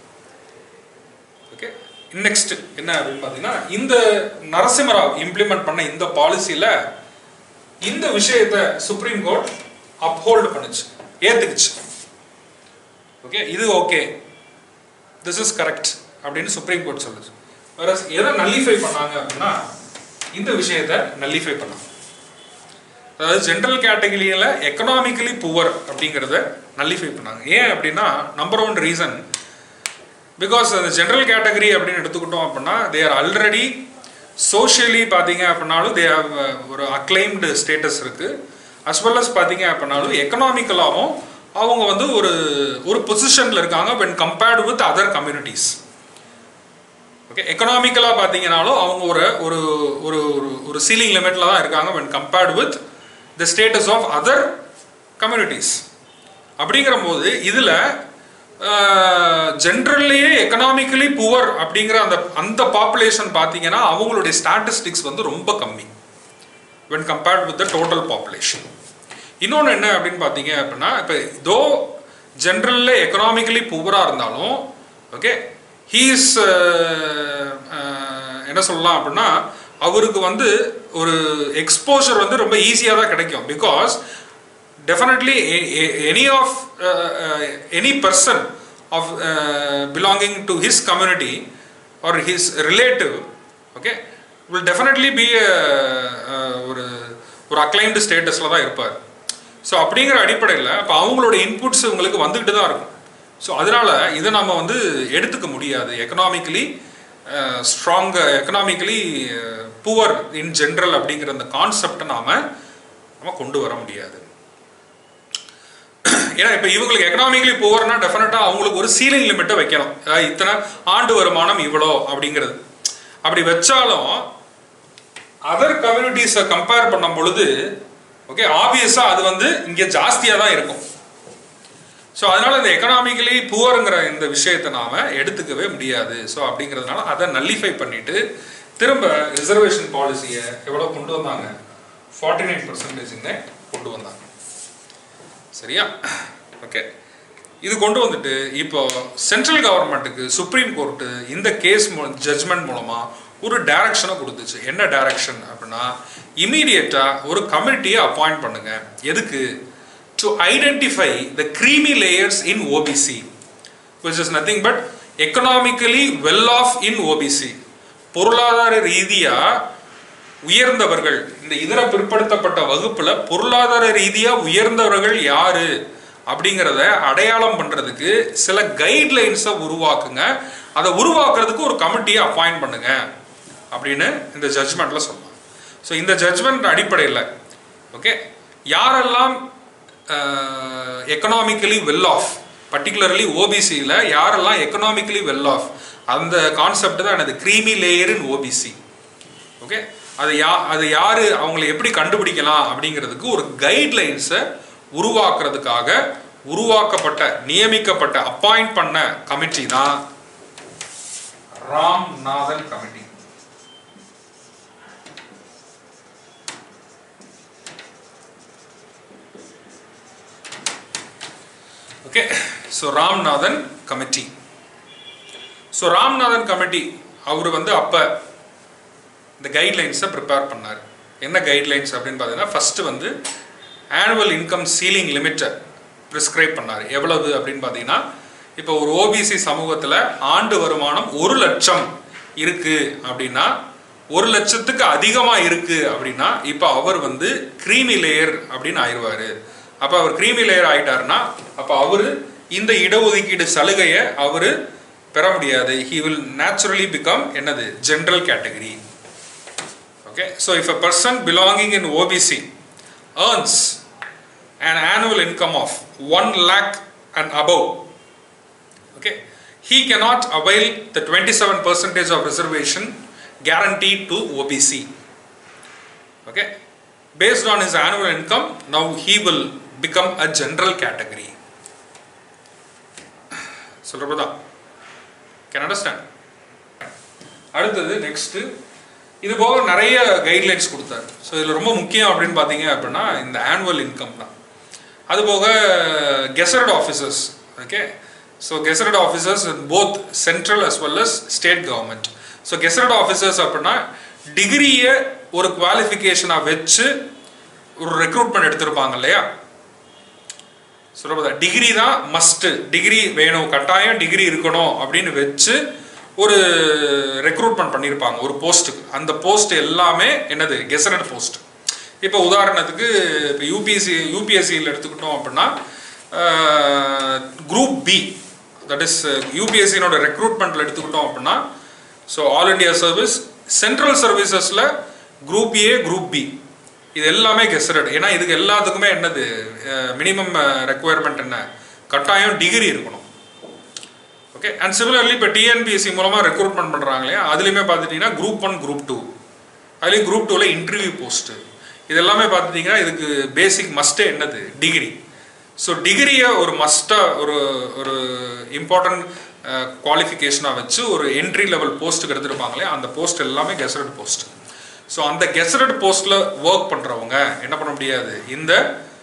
okay next என்ன அப்படின்னு பார்த்தீங்கன்னா இந்த Narasimha Rao implement பண்ண இந்த பாலிசியில் இந்த விஷயத்தை சுப்ரீம் கோர்ட் அப்ஹோல்டு பண்ணுச்சு ஏத்துக்குச்சு ஓகே இது ஓகே திஸ் இஸ் கரெக்ட் அப்படின்னு சுப்ரீம் கோர்ட் சொல்லுச்சு வேற எதை நல்லிஃபை பண்ணாங்க அப்படின்னா இந்த விஷயத்தை நல்லிஃபை பண்ணாங்க அதாவது ஜென்ரல் கேட்டகரியில் எக்கனாமிக்கலி புவர் அப்படிங்கிறத நல்லிஃபை பண்ணாங்க ஏன் அப்படின்னா நம்பர் ஒன் ரீசன் பிகாஸ் அந்த ஜென்ரல் கேட்டகரி அப்படின்னு எடுத்துக்கிட்டோம் அப்படின்னா தே ஆர் ஆல்ரெடி சோஷியலி பார்த்தீங்க அப்படின்னாலும் தே ஹவ் ஒரு அக்ளைம்டு ஸ்டேட்டஸ் இருக்குது அஸ் வெல் அஸ் பார்த்தீங்க அப்படின்னாலும் எக்கனாமிக்கலாகவும் அவங்க வந்து ஒரு ஒரு பொசிஷனில் இருக்காங்க when compared with other communities okay எக்கனாமிக்கலாக பார்த்தீங்கனாலும் அவங்க ஒரு ஒரு ஒரு ஒரு ஒரு சீலிங் லிமிட்டில் தான் இருக்காங்க when compared with the status of other communities அப்படிங்கிற போது இதில் ஜென்ரல்லையே எக்கனாமிக்கலி புவர் அப்படிங்கிற அந்த அந்த பாப்புலேஷன் பார்த்தீங்கன்னா அவங்களுடைய ஸ்டாட்டிஸ்டிக்ஸ் வந்து ரொம்ப கம்மி when compared with the total population இன்னொன்று என்ன அப்படின்னு பார்த்தீங்க அப்படின்னா இப்போ இதோ ஜென்ரலில் எக்கனாமிக்கலி புவராக இருந்தாலும் ஓகே ஹீஸ் என்ன சொல்லலாம் அப்படின்னா அவருக்கு வந்து ஒரு எக்ஸ்போஷர் வந்து ரொம்ப ஈஸியாக தான் கிடைக்கும் because definitely a- a- any of uh, uh, any person of uh, belonging to his community or his relative okay will definitely be a, uh, ஒரு ஒரு அக்ளைம்டு ஸ்டேட்டஸில் தான் இருப்பார் ஸோ அப்படிங்கிற அடிப்படையில் அப்போ அவங்களோட இன்புட்ஸ் உங்களுக்கு வந்துக்கிட்டு தான் இருக்கும் ஸோ அதனால இதை நம்ம வந்து எடுத்துக்க முடியாது economically strong economically poor in general அப்படிங்கிற அந்த கான்செப்டை நாம நம்ம கொண்டு வர முடியாது ஏன்னா இப்போ இவங்களுக்கு எக்கனாமிக்கலி புவர்னா டெஃபினட்டாக அவங்களுக்கு ஒரு சீலிங் லிமிட்டை வைக்கணும் அதாவது இத்தனை ஆண்டு வருமானம் இவ்வளோ அப்படிங்கிறது அப்படி வச்சாலும் அதர் கம்யூனிட்டிஸை கம்பேர் பண்ணும் பொழுது ஓகே ஆப்வியஸாக அது வந்து இங்கே ஜாஸ்தியாக தான் இருக்கும் ஸோ அதனால இந்த எக்கனாமிக்கலி புவருங்கிற இந்த விஷயத்தை நாம எடுத்துக்கவே முடியாது ஸோ அப்படிங்கிறதுனால அதை நல்லிஃபை பண்ணிட்டு திரும்ப ரிசர்வேஷன் பாலிசியை எவ்வளோ கொண்டு வந்தாங்க ஃபார்ட்டி நைன் பர்சன்டேஜுங்க கொண்டு வந்தாங்க சரியா ஓகே இது கொண்டு வந்துட்டு இப்போ சென்ட்ரல் கவர்மெண்ட்டுக்கு சுப்ரீம் கோர்ட்டு இந்த கேஸ் ஜட்ஜ்மெண்ட் மூலமா ஒரு டைரக்ஷனை கொடுத்துச்சு என்ன டைரக்ஷன் அப்படின்னா இமீடியட்டா ஒரு கமிட்டியை அப்பாயிண்ட் பண்ணுங்க எதுக்கு to identify the creamy layers in OBC which is nothing but economically well off in OBC பொருளாதார ரீதியா உயர்ந்தவர்கள் இந்த இதர பிற்படுத்தப்பட்ட வகுப்புல பொருளாதார ரீதியா உயர்ந்தவர்கள் யாரு அப்படிங்கிறத அடையாளம் பண்றதுக்கு சில கைட்லைன்ஸை உருவாக்குங்க அதை உருவாக்குறதுக்கு ஒரு கமிட்டியை அப்பாயிண்ட் பண்ணுங்க அப்படின்னு இந்த ஜட்ஜ்மெண்ட்ல சொல்லலாம் ஸோ இந்த ஜட்ஜ்மெண்ட் அடிப்படையில் ஓகே யாரெல்லாம் எக்கனாமிக்கலி வெல் ஆஃப் பர்டிகுலர்லி ஓபிசியில் யாரெல்லாம் எக்கனாமிக்கலி வெல் ஆஃப் அந்த கான்செப்ட் தான் எனது creamy layer in OBC okay அது யா அது யாரு அவங்களை எப்படி கண்டுபிடிக்கலாம் அப்படிங்கிறதுக்கு ஒரு கைட்லைன்ஸை உருவாக்குறதுக்காக உருவாக்கப்பட்ட நியமிக்கப்பட்ட அப்பாயிண்ட் பண்ண கமிட்டி தான் Ramnathan committee okay so Ramnathan committee so Ramnathan committee அவர் வந்து அப்போ இந்த கைட்லைன்ஸை ப்ரிப்பேர் பண்ணார் என்ன கைட்லைன்ஸ் அப்படின்னு பார்த்தீங்கன்னா ஃபஸ்ட்டு வந்து ஆனுவல் இன்கம் சீலிங் லிமிட்டை ப்ரிஸ்கிரைப் பண்ணார் எவ்வளவு அப்படின்னு பார்த்தீங்கன்னா இப்போ ஒரு ஓபிசி சமூகத்தில் ஆண்டு வருமானம் ஒரு லட்சம் இருக்கு அப்படின்னா ஒரு லட்சத்துக்கு அதிகமாக இருக்கு அப்படின்னா இப்போ அவர் வந்து க்ரீமி லேயர் அப்படின்னு ஆயிடுவார் அப்போ அவர் க்ரீமி லேயர் ஆயிட்டாருன்னா அப்போ அவர் இந்த இடஒதுக்கீடு சலுகையை அவர் பெற முடியாது ஹி வில் நேச்சுரலி பிகம் என்னது general category okay so if a person belonging in obc earns an annual income of 1 lakh and above okay he cannot avail the 27 percentage of reservation guaranteed to obc okay based on his annual income now he will become a general category சொல்றப்பதா can understand அடுத்தது next இது போக நிறைய guidelines கொடுத்தாரு so இதில் ரொம்ப முக்கியம் அப்படின்னு பார்த்தீங்க அப்படின்னா இந்த ஆனுவல் இன்கம் தான் அது போக gazetted officers okay so gazetted officers both central as well as state government so gazetted officers அப்படின்னா டிகிரியை ஒரு குவாலிஃபிகேஷனாக வச்சு ஒரு ரெக்ரூட்மெண்ட் எடுத்திருப்பாங்க இல்லையா சொல்றதா டிகிரி தான் மஸ்ட் டிகிரி வேணும் கட்டாயம் டிகிரி இருக்கணும் அப்படின்னு வச்சு ஒரு ரெக்ரூட்மெண்ட் பண்ணியிருப்பாங்க ஒரு போஸ்ட்டுக்கு அந்த போஸ்ட் எல்லாமே என்னது கெசரட் போஸ்ட் இப்போ உதாரணத்துக்கு இப்போ யூபிஎஸ்சி யூபிஎஸ்சியில் எடுத்துக்கிட்டோம் அப்படின்னா குரூப் பி தட் இஸ் யூபிஎஸ்சினோட ரெக்ரூட்மெண்ட்டில் எடுத்துக்கிட்டோம் அப்படின்னா so all India service central சர்வீசஸில் குரூப் ஏ குரூப் பி இது எல்லாமே கெசரட் ஏன்னா இதுக்கு எல்லாத்துக்குமே என்னது மினிமம் ரெக்குவயர்மெண்ட் என்ன கட்டாயம் டிகிரி இருக்கணும் ஓகே அண்ட் சிமிலர்லி இப்போ டிஎன்பிஎஸ்சி மூலமாக ரெக்ரூட்மெண்ட் பண்ணுறாங்க இல்லையா அதுலேயுமே பார்த்துட்டிங்கன்னா குரூப் ஒன் குரூப் டூ அதுலேயும் குரூப் டூவில் இன்டர்வியூ போஸ்ட்டு இது எல்லாமே பார்த்துட்டிங்கன்னா இதுக்கு பேசிக் மஸ்ட்டே என்னது டிகிரி ஸோ டிகிரியை ஒரு மஸ்ட்டாக ஒரு ஒரு இம்பார்ட்டன்ட் குவாலிஃபிகேஷனாக வச்சு ஒரு என்ட்ரி லெவல் போஸ்ட்டுக்கு எடுத்துருப்பாங்க இல்லையா அந்த போஸ்ட் எல்லாமே கெசரட் போஸ்ட் ஸோ அந்த கெசரட் போஸ்ட்டில் ஒர்க் பண்ணுறவங்க என்ன பண்ண முடியாது இந்த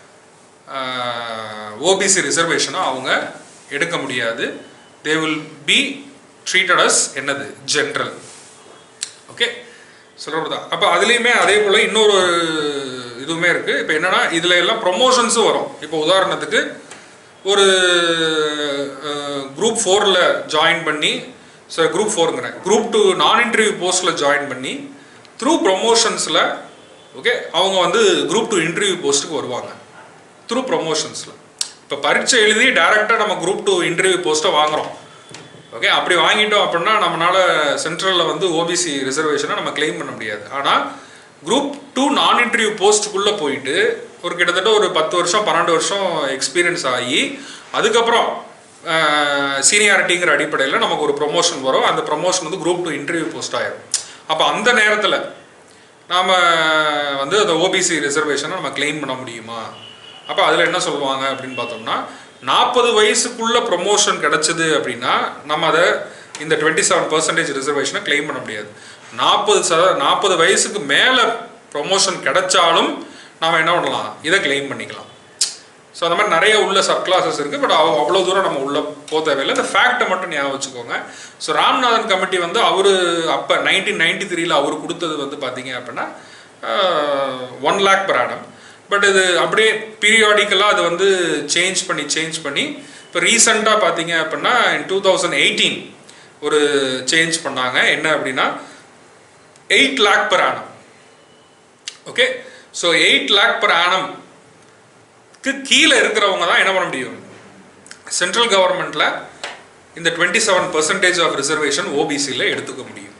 ஓபிசி ரிசர்வேஷனை அவங்க எடுக்க முடியாது they will be treated as என்னது ஜென்ரல் ஓகே சொல்கிறதா அப்போ அதுலேயுமே அதே போல் இன்னொரு இதுவுமே இருக்குது இப்போ என்னன்னா இதில் எல்லாம் ப்ரொமோஷன்ஸும் வரும் இப்போ உதாரணத்துக்கு ஒரு குரூப் ஃபோரில் ஜாயின் பண்ணி சார் குரூப் ஃபோருங்கிறேன் குரூப் டூ நான் இன்டர்வியூ போஸ்ட்டில் ஜாயின் பண்ணி த்ரூ ப்ரொமோஷன்ஸில் ஓகே அவங்க வந்து குரூப் டூ இன்டர்வியூ போஸ்ட்டுக்கு வருவாங்க த்ரூ ப்ரொமோஷன்ஸில் இப்போ பரீட்சை எழுதி டேரெக்டாக நம்ம குரூப் டூ இன்டர்வியூ போஸ்ட்டை வாங்குறோம் ஓகே அப்படி வாங்கிட்டோம் அப்படின்னா நம்மளால சென்ட்ரலில் வந்து ஓபிசி ரிசர்வேஷனை நம்ம கிளைம் பண்ண முடியாது ஆனால் குரூப் டூ நான் இன்டர்வியூ போஸ்ட்டுக்குள்ளே போயிட்டு ஒரு கிட்டத்தட்ட ஒரு பத்து வருஷம் பன்னெண்டு வருஷம் எக்ஸ்பீரியன்ஸ் ஆகி அதுக்கப்புறம் சீனியாரிட்டிங்கிற அடிப்படையில் நமக்கு ஒரு ப்ரொமோஷன் வரும் அந்த ப்ரொமோஷன் வந்து குரூப் டூ இன்டர்வியூ போஸ்ட் ஆயிரும் அப்போ அந்த நேரத்தில் நாம் வந்து அந்த ஓபிசி ரிசர்வேஷனை நம்ம கிளைம் பண்ண முடியுமா அப்போ அதில் என்ன சொல்லுவாங்க அப்படின்னு பார்த்தோம்னா நாற்பது வயசுக்குள்ள ப்ரொமோஷன் கிடைச்சது அப்படின்னா நம்ம அதை இந்த டுவெண்ட்டி செவன் பர்சன்டேஜ் ரிசர்வேஷனை கிளைம் பண்ண முடியாது நாற்பது சத நாற்பது வயசுக்கு மேலே ப்ரொமோஷன் கிடைச்சாலும் நாம் என்ன பண்ணலாம் இதை கிளைம் பண்ணிக்கலாம் ஸோ அந்த மாதிரி நிறைய உள்ள சப் கிளாஸஸ் இருக்குது பட் அவ்வளோ தூரம் நம்ம உள்ள போக தேவையில்லை இந்த ஃபேக்டை மட்டும் ஞாபகம் வச்சுக்கோங்க ஸோ ராம்நாதன் கமிட்டி வந்து அவர் அப்போ நைன்டீன் நைன்டி த்ரீல அவர் கொடுத்தது வந்து பார்த்தீங்க அப்படின்னா one lakh per annum but இது அப்படியே பீரியாடிக்கலாக அது வந்து சேஞ்ச் பண்ணி சேஞ்ச் பண்ணி இப்போ ரீசெண்டாக பார்த்தீங்க அப்படின்னா டூ தௌசண்ட் எயிட்டீன் ஒரு சேஞ்ச் பண்ணாங்க என்ன அப்படின்னா eight lakh per annum okay so eight lakh per annum க்கு கீழே இருக்கிறவங்க தான் என்ன பண்ண முடியும் சென்ட்ரல் கவர்மெண்ட்ல இந்த twenty seven percentage of reservation ஓபிசியில் எடுத்துக்க முடியும்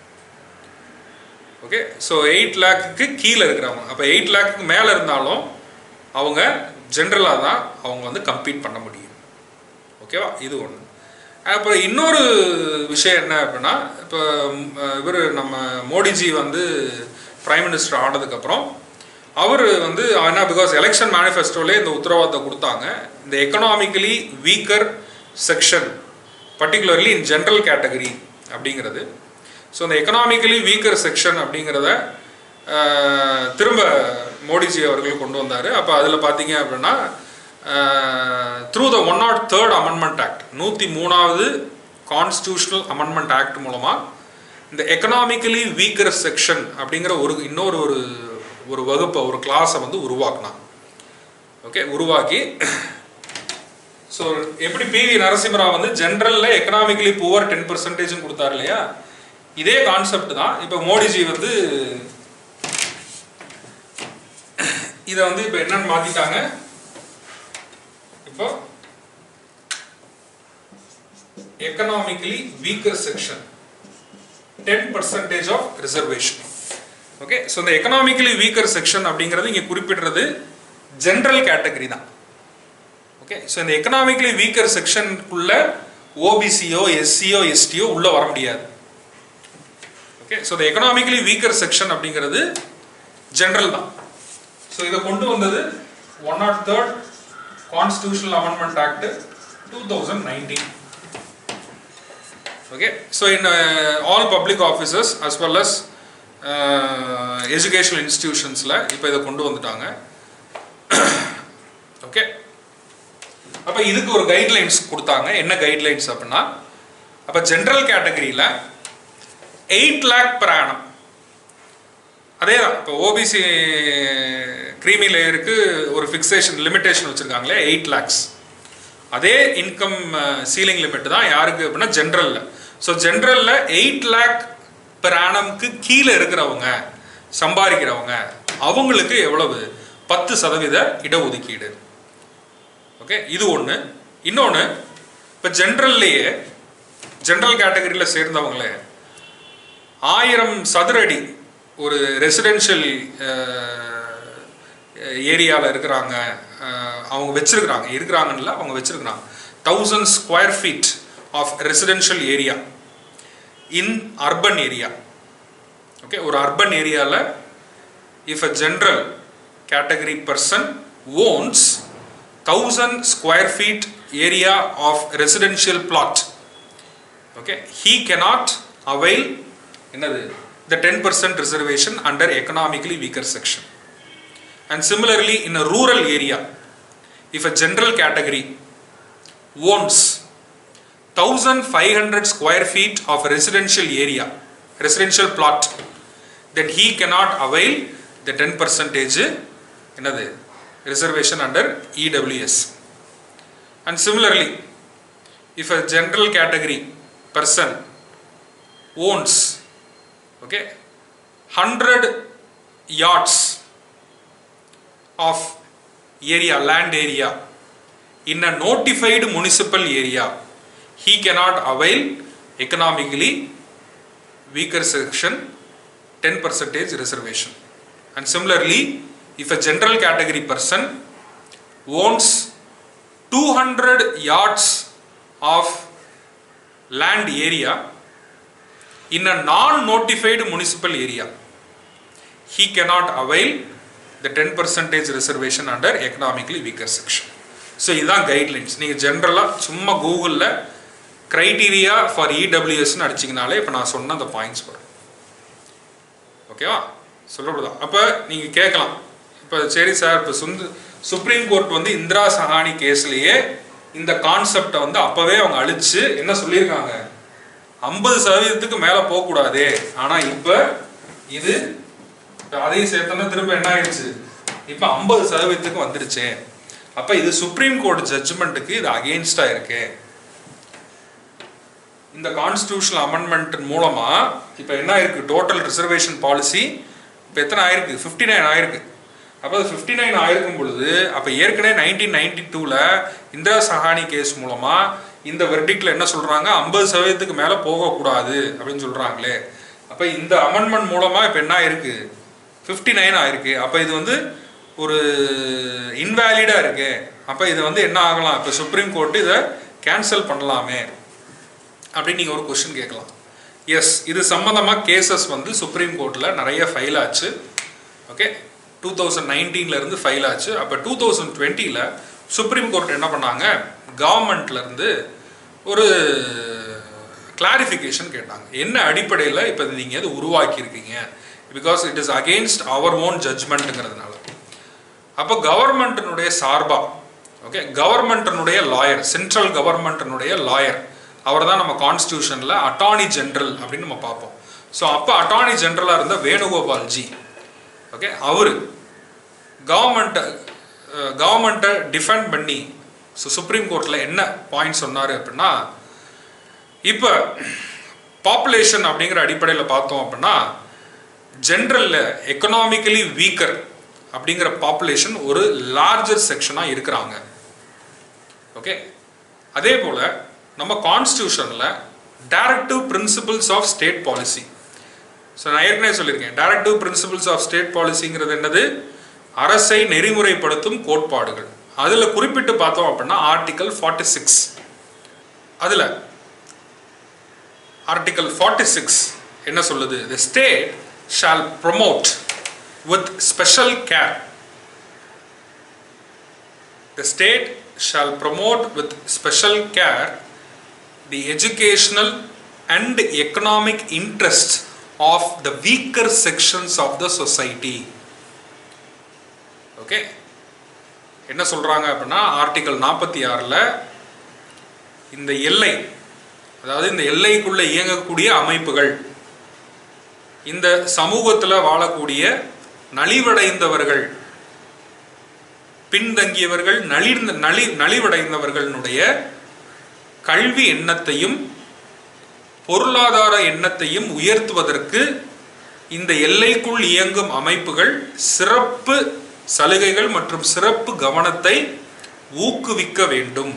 ஓகே ஸோ எயிட் லேக்குக்கு கீழே இருக்கிறவங்க அப்போ எயிட் லேக்குக்கு மேலே இருந்தாலும் அவங்க ஜென்ரலாக தான் அவங்க வந்து கம்பீட் பண்ண முடியும் ஓகேவா இது ஒன்று அப்புறம் இன்னொரு விஷயம் என்ன அப்படின்னா இப்போ இவர் நம்ம மோடிஜி வந்து பிரைம் மினிஸ்டர் ஆனதுக்கப்புறம் அவர் வந்து என்ன பிகாஸ் எலெக்ஷன் மேனிஃபெஸ்டோலே இந்த உத்தரவாதத்தை கொடுத்தாங்க இந்த economically weaker section particularly in general category அப்படிங்கிறது ஸோ இந்த எக்கனாமிக்கலி வீக்கர் செக்ஷன் அப்படிங்கிறத அஹ், திரும்ப மோடிஜி அவர்கள் கொண்டு வந்தார் அப்போ அதில் பார்த்தீங்க அப்படின்னா through the one not third amendment act நூற்றி மூணாவது கான்ஸ்டியூஷனல் அமெண்ட்மெண்ட் ஆக்ட் மூலமாக இந்த எக்கனாமிக்கலி வீக்கர் செக்ஷன் அப்படிங்கிற ஒரு இன்னொரு ஒரு ஒரு வகுப்பை ஒரு கிளாஸை வந்து உருவாக்குனான் ஓகே உருவாக்கி ஸோ எப்படி பிவி நரசிம்மராவ் வந்து ஜென்ரலில் எக்கனாமிக்கலி புவர் டென் பர்சன்டேஜ் கொடுத்தாரு இல்லையா இதே கான்செப்ட் தான் இப்போ மோடிஜி வந்து இதை வந்து இப்போ என்னன்னு மாத்திட்டாங்க இப்போ economically weaker section ten percentage of reservation okay so இந்த எக்கனாமிக்கலி வீக்கர் செக்ஷன் அப்படிங்கிறது இங்கே குறிப்பிடுறது ஜென்ரல் கேட்டகரி தான் ஓகே ஸோ இந்த எக்கனாமிக்கலி வீக்கர் செக்ஷனுக்குள்ள ஓபிசியோ எஸ்சியோ எஸ்டியோ உள்ள வர முடியாது ஓகே ஸோ இந்த எக்கனாமிக்கலி வீக்கர் செக்ஷன் அப்படிங்கிறது ஜென்ரல் தான் ஸோ இதை கொண்டு வந்தது one not third constitutional amendment act two thousand nineteen okay so in uh, all public offices as well as uh, educational institutionsல இப்போ இதை கொண்டு வந்துட்டாங்க ஓகே அப்போ இதுக்கு ஒரு கைட்லைன்ஸ் கொடுத்தாங்க என்ன கைட்லைன்ஸ் அப்படின்னா அப்போ ஜென்ரல் கேட்டகரியில் எயிட் லேக் per annum அதே தான் இப்போ ஓபிசி க்ரீமி லேயருக்கு ஒரு ஃபிக்ஸேஷன் லிமிட்டேஷன் வச்சுருக்காங்களே எயிட் லேக்ஸ் அதே இன்கம் சீலிங் லிமிட் தான் யாருக்கு அப்படின்னா ஜென்ரலில் ஸோ ஜென்ரலில் எயிட் லேக் பெர் ஆனம்க்கு கீழே இருக்கிறவங்க சம்பாதிக்கிறவங்க அவங்களுக்கு எவ்வளவு பத்து சதவீத இடஒதுக்கீடு ஓகே இது ஒன்று இன்னொன்று இப்போ ஜென்ரல்லையே ஜென்ரல் கேட்டகரியில் சேர்ந்தவங்களே ஆயிரம் சதுரடி ஒரு ரெசிடென்ஷியல் ஏரியாவில் இருக்கிறாங்க அஹ், அவங்க வச்சிருக்கிறாங்க இருக்கிறாங்கன்னு அவங்க வச்சிருக்கிறாங்க thousand square feet of residential area in urban area okay ஒரு அர்பன் ஏரியாவில் if a general category person owns thousand square feet area of residential flat okay he cannot avail என்னது the 10% reservation under economically weaker section and similarly in a rural area if a general category owns 1500 square feet of residential area residential plot then he cannot avail the 10 percentage என்னது reservation under EWS and similarly if a general category person owns okay hundred yards of area land area in a notified municipal area he cannot avail economically weaker section 10 percentage reservation and similarly if a general category person owns 200 yards of land area in a non-notified municipal area he cannot avail the 10 percentage reservation under economically weaker section ஸோ இதுதான் guidelines நீங்கள் ஜென்ரலாக சும்மா கூகுளில் criteria for இடபிள்யூஎஸ்னு அடிச்சிங்கனாலே இப்போ நான் சொன்ன அந்த பாயிண்ட்ஸ் வரும் ஓகேவா சொல்லப்படுதான் அப்போ நீங்கள் கேட்கலாம் இப்போ சரி சார் இப்போ சுந்து சுப்ரீம் கோர்ட் வந்து இந்திரா சஹானி கேஸ்லேயே இந்த கான்செப்டை வந்து அப்போவே அவங்க அழிச்சு என்ன சொல்லியிருக்காங்க ஐம்பது சதவீதத்துக்கு மேலே போகக்கூடாதே ஆனால் இப்போ இது இப்ப அதையும் சேர்த்தோன்னா திரும்ப என்ன ஆயிடுச்சு இப்போ ஐம்பது சதவீதத்துக்கு வந்துடுச்சே அப்போ இது சுப்ரீம் கோர்ட் ஜட்ஜ்மெண்ட்டுக்கு இது அகெயின்ஸ்டாக இருக்கு இந்த கான்ஸ்டியூஷனல் அமெண்ட்மெண்ட் மூலமா இப்போ என்ன ஆயிருக்கு டோட்டல் ரிசர்வேஷன் பாலிசி இப்போ எத்தனை ஆயிருக்கு ஃபிஃப்டி நைன் ஆயிருக்கு அப்போ ஃபிஃப்டி நைன் ஆயிருக்கும் பொழுது அப்போ ஏற்கனவே நைன்டீன் நைன்டி டூவில் இந்திரா சஹானி கேஸ் மூலமா இந்த வெர்டிக்ல என்ன சொல்றாங்க ஐம்பது சதவீதத்துக்கு மேலே போகக்கூடாது அப்படின்னு சொல்றாங்களே அப்போ இந்த அமெண்ட்மெண்ட் மூலமா இப்போ என்ன ஆயிருக்கு ஃபிஃப்டி நைன் ஆயிருக்கு அப்போ இது வந்து ஒரு இன்வேலிடா இருக்கு அப்போ இது வந்து என்ன ஆகலாம் இப்போ சுப்ரீம் கோர்ட் இதை கேன்சல் பண்ணலாமே அப்படின்னு நீங்கள் ஒரு கொஸ்டின் கேட்கலாம் எஸ் இது சம்மந்தமாக கேசஸ் வந்து சுப்ரீம் கோர்ட்டில் நிறைய ஃபைல் ஆச்சு ஓகே டூ தௌசண்ட் நைன்டீன்லேருந்து ஃபைல் ஆச்சு அப்போ டூ தௌசண்ட் டுவெண்ட்டியில் சுப்ரீம் கோர்ட் என்ன பண்ணாங்க கவர்மெண்ட்லேருந்து ஒரு கிளாரிஃபிகேஷன் கேட்டாங்க என்ன அடிப்படையில் இப்போ நீங்கள் இது உருவாக்கியிருக்கீங்க because it is against our own ஜட்ஜ்மெண்ட்டுங்கிறதுனால அப்போ கவர்மெண்ட்டினுடைய சார்பா ஓகே கவர்மெண்ட்டினுடைய லாயர் சென்ட்ரல் கவர்மெண்ட்டினுடைய லாயர் அவர் தான் நம்ம கான்ஸ்டியூஷனில் அட்டார்னி ஜெனரல் அப்படின்னு நம்ம பார்ப்போம் ஸோ அப்போ அட்டார்னி ஜெனரலாக இருந்த வேணுகோபால் ஜி ஓகே அவர் கவர்மெண்ட்டை கவர்மெண்ட்டை டிஃபெண்ட் பண்ணி ஸோ சுப்ரீம் கோர்ட்டில் என்ன பாயிண்ட் சொன்னார் அப்படின்னா இப்போ பாப்புலேஷன் அப்படிங்கிற அடிப்படையில் பார்த்தோம் அப்படின்னா ஜென்ரலில் எக்கனாமிக்கலி வீக்கர் அப்படிங்கிற பாப்புலேஷன் ஒரு லார்ஜர் செக்ஷனாக இருக்கிறாங்க ஓகே அதே போல் நம்ம கான்ஸ்டியூஷனில் directive principles of state policy so நான் ஏற்கனவே சொல்லியிருக்கேன் டைரக்டிவ் பிரின்சிபிள்ஸ் ஆஃப் ஸ்டேட் பாலிசிங்கிறது என்னது அரசை நெறிமுறைப்படுத்தும் கோட்பாடுகள் அதில் குறிப்பிட்டு பார்த்தோம் அப்படின்னா ஆர்டிகல் ஃபார்ட்டி சிக்ஸ் அதில் ஆர்டிகல் ஃபார்ட்டி சிக்ஸ் என்ன சொல்லுது the state shall promote with special care. The state shall promote with special care the educational and economic interests of the weaker sections of the society. Okay என்ன சொல்றாங்க அப்படின்னா article நாற்பத்தி ஆறில் இந்த எல்லை அதாவது இந்த எல்லைக்குள்ள இயங்கக்கூடிய அமைப்புகள் இந்த சமூகத்தில் வாழக்கூடிய நலிவடைந்தவர்கள் பின்தங்கியவர்கள் நலிர்ந்த நலி நலிவடைந்தவர்களுடைய கல்வி எண்ணத்தையும் பொருளாதார எண்ணத்தையும் உயர்த்துவதற்கு இந்த எல்லைக்குள் இயங்கும் அமைப்புகள் சிறப்பு சலுகைகள் மற்றும் சிறப்பு கவனத்தை ஊக்குவிக்க வேண்டும்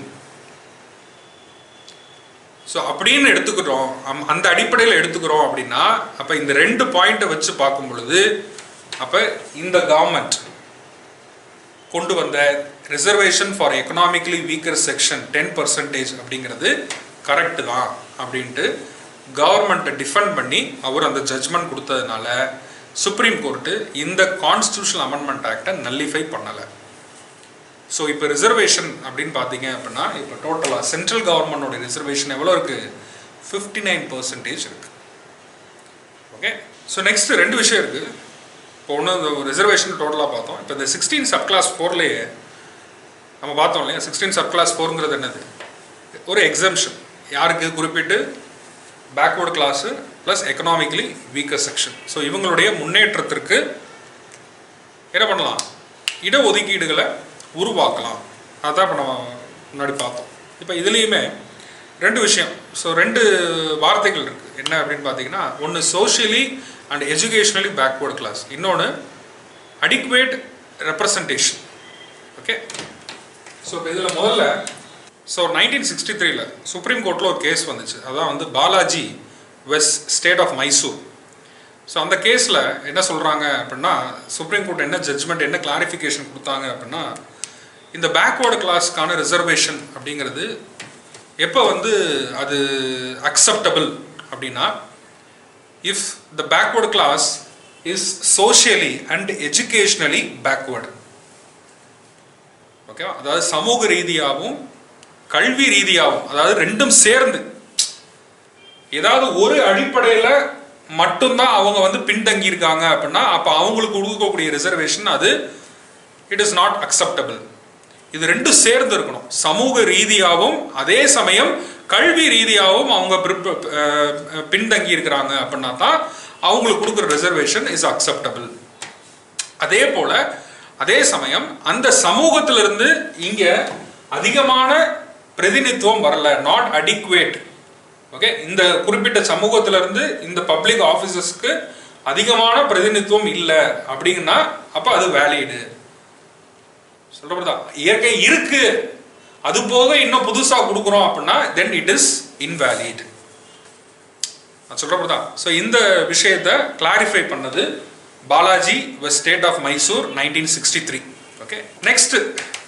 ஸோ அப்படின்னு எடுத்துக்கிறோம் அம்- அந்த அடிப்படையில் எடுத்துக்கிறோம் அப்படின்னா அப்போ இந்த ரெண்டு பாயிண்ட்டை வச்சு பார்க்கும் பொழுது அப்போ இந்த கவர்மெண்ட் கொண்டு வந்த reservation for economically weaker section ten percentage அப்படிங்கிறது கரெக்டு தான் அப்படின்ட்டு கவர்மெண்ட்டை டிஃபெண்ட் பண்ணி அவர் அந்த ஜட்ஜ்மெண்ட் கொடுத்ததுனால சுப்ரீம் கோர்ட்டு இந்த கான்ஸ்டியூஷனல் அமெண்ட்மெண்ட் ஆக்டை நல்லிஃபை பண்ணலை ஸோ இப்போ ரிசர்வேஷன் அப்படின்னு பார்த்தீங்க அப்படின்னா இப்போ டோட்டலாக சென்ட்ரல் கவர்மெண்டோட ரிசர்வேஷன் எவ்வளோ இருக்குது ஃபிஃப்டி நைன் பர்சன்டேஜ் இருக்குது ஓகே ஸோ நெக்ஸ்ட் ரெண்டு விஷயம் இருக்குது இப்போ ஒன்று இந்த ரிசர்வேஷன் டோட்டலாக பார்த்தோம் இப்போ இந்த சிக்ஸ்டீன் சப் கிளாஸ் ஃபோர்லேயே நம்ம பார்த்தோம் இல்லையா சிக்ஸ்டீன் சப் கிளாஸ் ஃபோருங்கிறது என்னது ஒரு எக்ஸம்ஷன் யாருக்கு குறிப்பிட்டு backward class plus economically weaker section so இவங்களுடைய முன்னேற்றத்திற்கு என்ன பண்ணலாம் இடஒதுக்கீடுகளை உருவாக்கலாம் அதான் இப்போ நம்ம முன்னாடி பார்த்தோம் இப்போ இதுலேயுமே ரெண்டு விஷயம் ஸோ ரெண்டு வார்த்தைகள் இருக்குது என்ன அப்படின்னு பார்த்தீங்கன்னா ஒன்று socially and educationally backward class இன்னொன்று அடிக்குவேட் ரெப்ரசன்டேஷன் ஓகே ஸோ இப்போ இதில் முதல்ல ஸோ நைன்டீன் சிக்ஸ்டி த்ரீல சுப்ரீம் கோர்ட்டில் ஒரு கேஸ் வந்துச்சு அதான் வந்து பாலாஜி வெஸ் ஸ்டேட் ஆஃப் மைசூர் ஸோ அந்த கேஸில் என்ன சொல்கிறாங்க அப்படின்னா சுப்ரீம் கோர்ட் என்ன ஜட்ஜ்மெண்ட் என்ன கிளாரிஃபிகேஷன் கொடுத்தாங்க அப்படின்னா இந்த பேக்வேர்டு கிளாஸ்க்கான ரிசர்வேஷன் அப்படிங்கிறது எப்போ வந்து அது அக்செப்டபிள் அப்படின்னா if the backward class is socially and educationally backward ஓகேவா அதாவது சமூக ரீதியாகவும் கல்வி ரீதியாகவும் அதாவது ரெண்டும் சேர்ந்து ஏதாவது ஒரு அடிப்படையில் மட்டும்தான் அவங்க வந்து பின்தங்கி இருக்காங்க அப்படின்னா அப்போ அவங்களுக்கு கொடுக்கக்கூடிய ரிசர்வேஷன் அது இட் இஸ் நாட் அக்செப்டபிள் இது ரெண்டும் சேர்ந்து இருக்கணும் சமூக ரீதியாகவும் அதே சமயம் கல்வி ரீதியாகவும் அவங்க பிற்ப- அஹ் பின்தங்கி இருக்கிறாங்க அப்படின்னா தான் அவங்களுக்கு கொடுக்குற ரிசர்வேஷன் இஸ் அக்செப்டபிள் அதே போல அதே சமயம் அந்த சமூகத்திலிருந்து இங்க அதிகமான பிரதிநிதித்துவம் வரல நாட் அடிக்குவேட் ஓகே இந்த குறிப்பிட்ட சமூகத்திலிருந்து இந்த பப்ளிக் ஆஃபீஸஸ்க்கு அதிகமான பிரதிநிதித்துவம் இல்லை அப்படின்னா அப்ப அது வேலிடு சொல்றதா இயற்கை இருக்கு அது போக இன்னும் புதுசா கொடுக்குறோம் அப்படின்னா தென் இட் இஸ் இன்வேலிட் நான் சொல்றதா ஸோ இந்த விஷயத்தை கிளாரிஃபை பண்ணது பாலாஜி வெஸ் state of Mysore nineteen sixty three okay next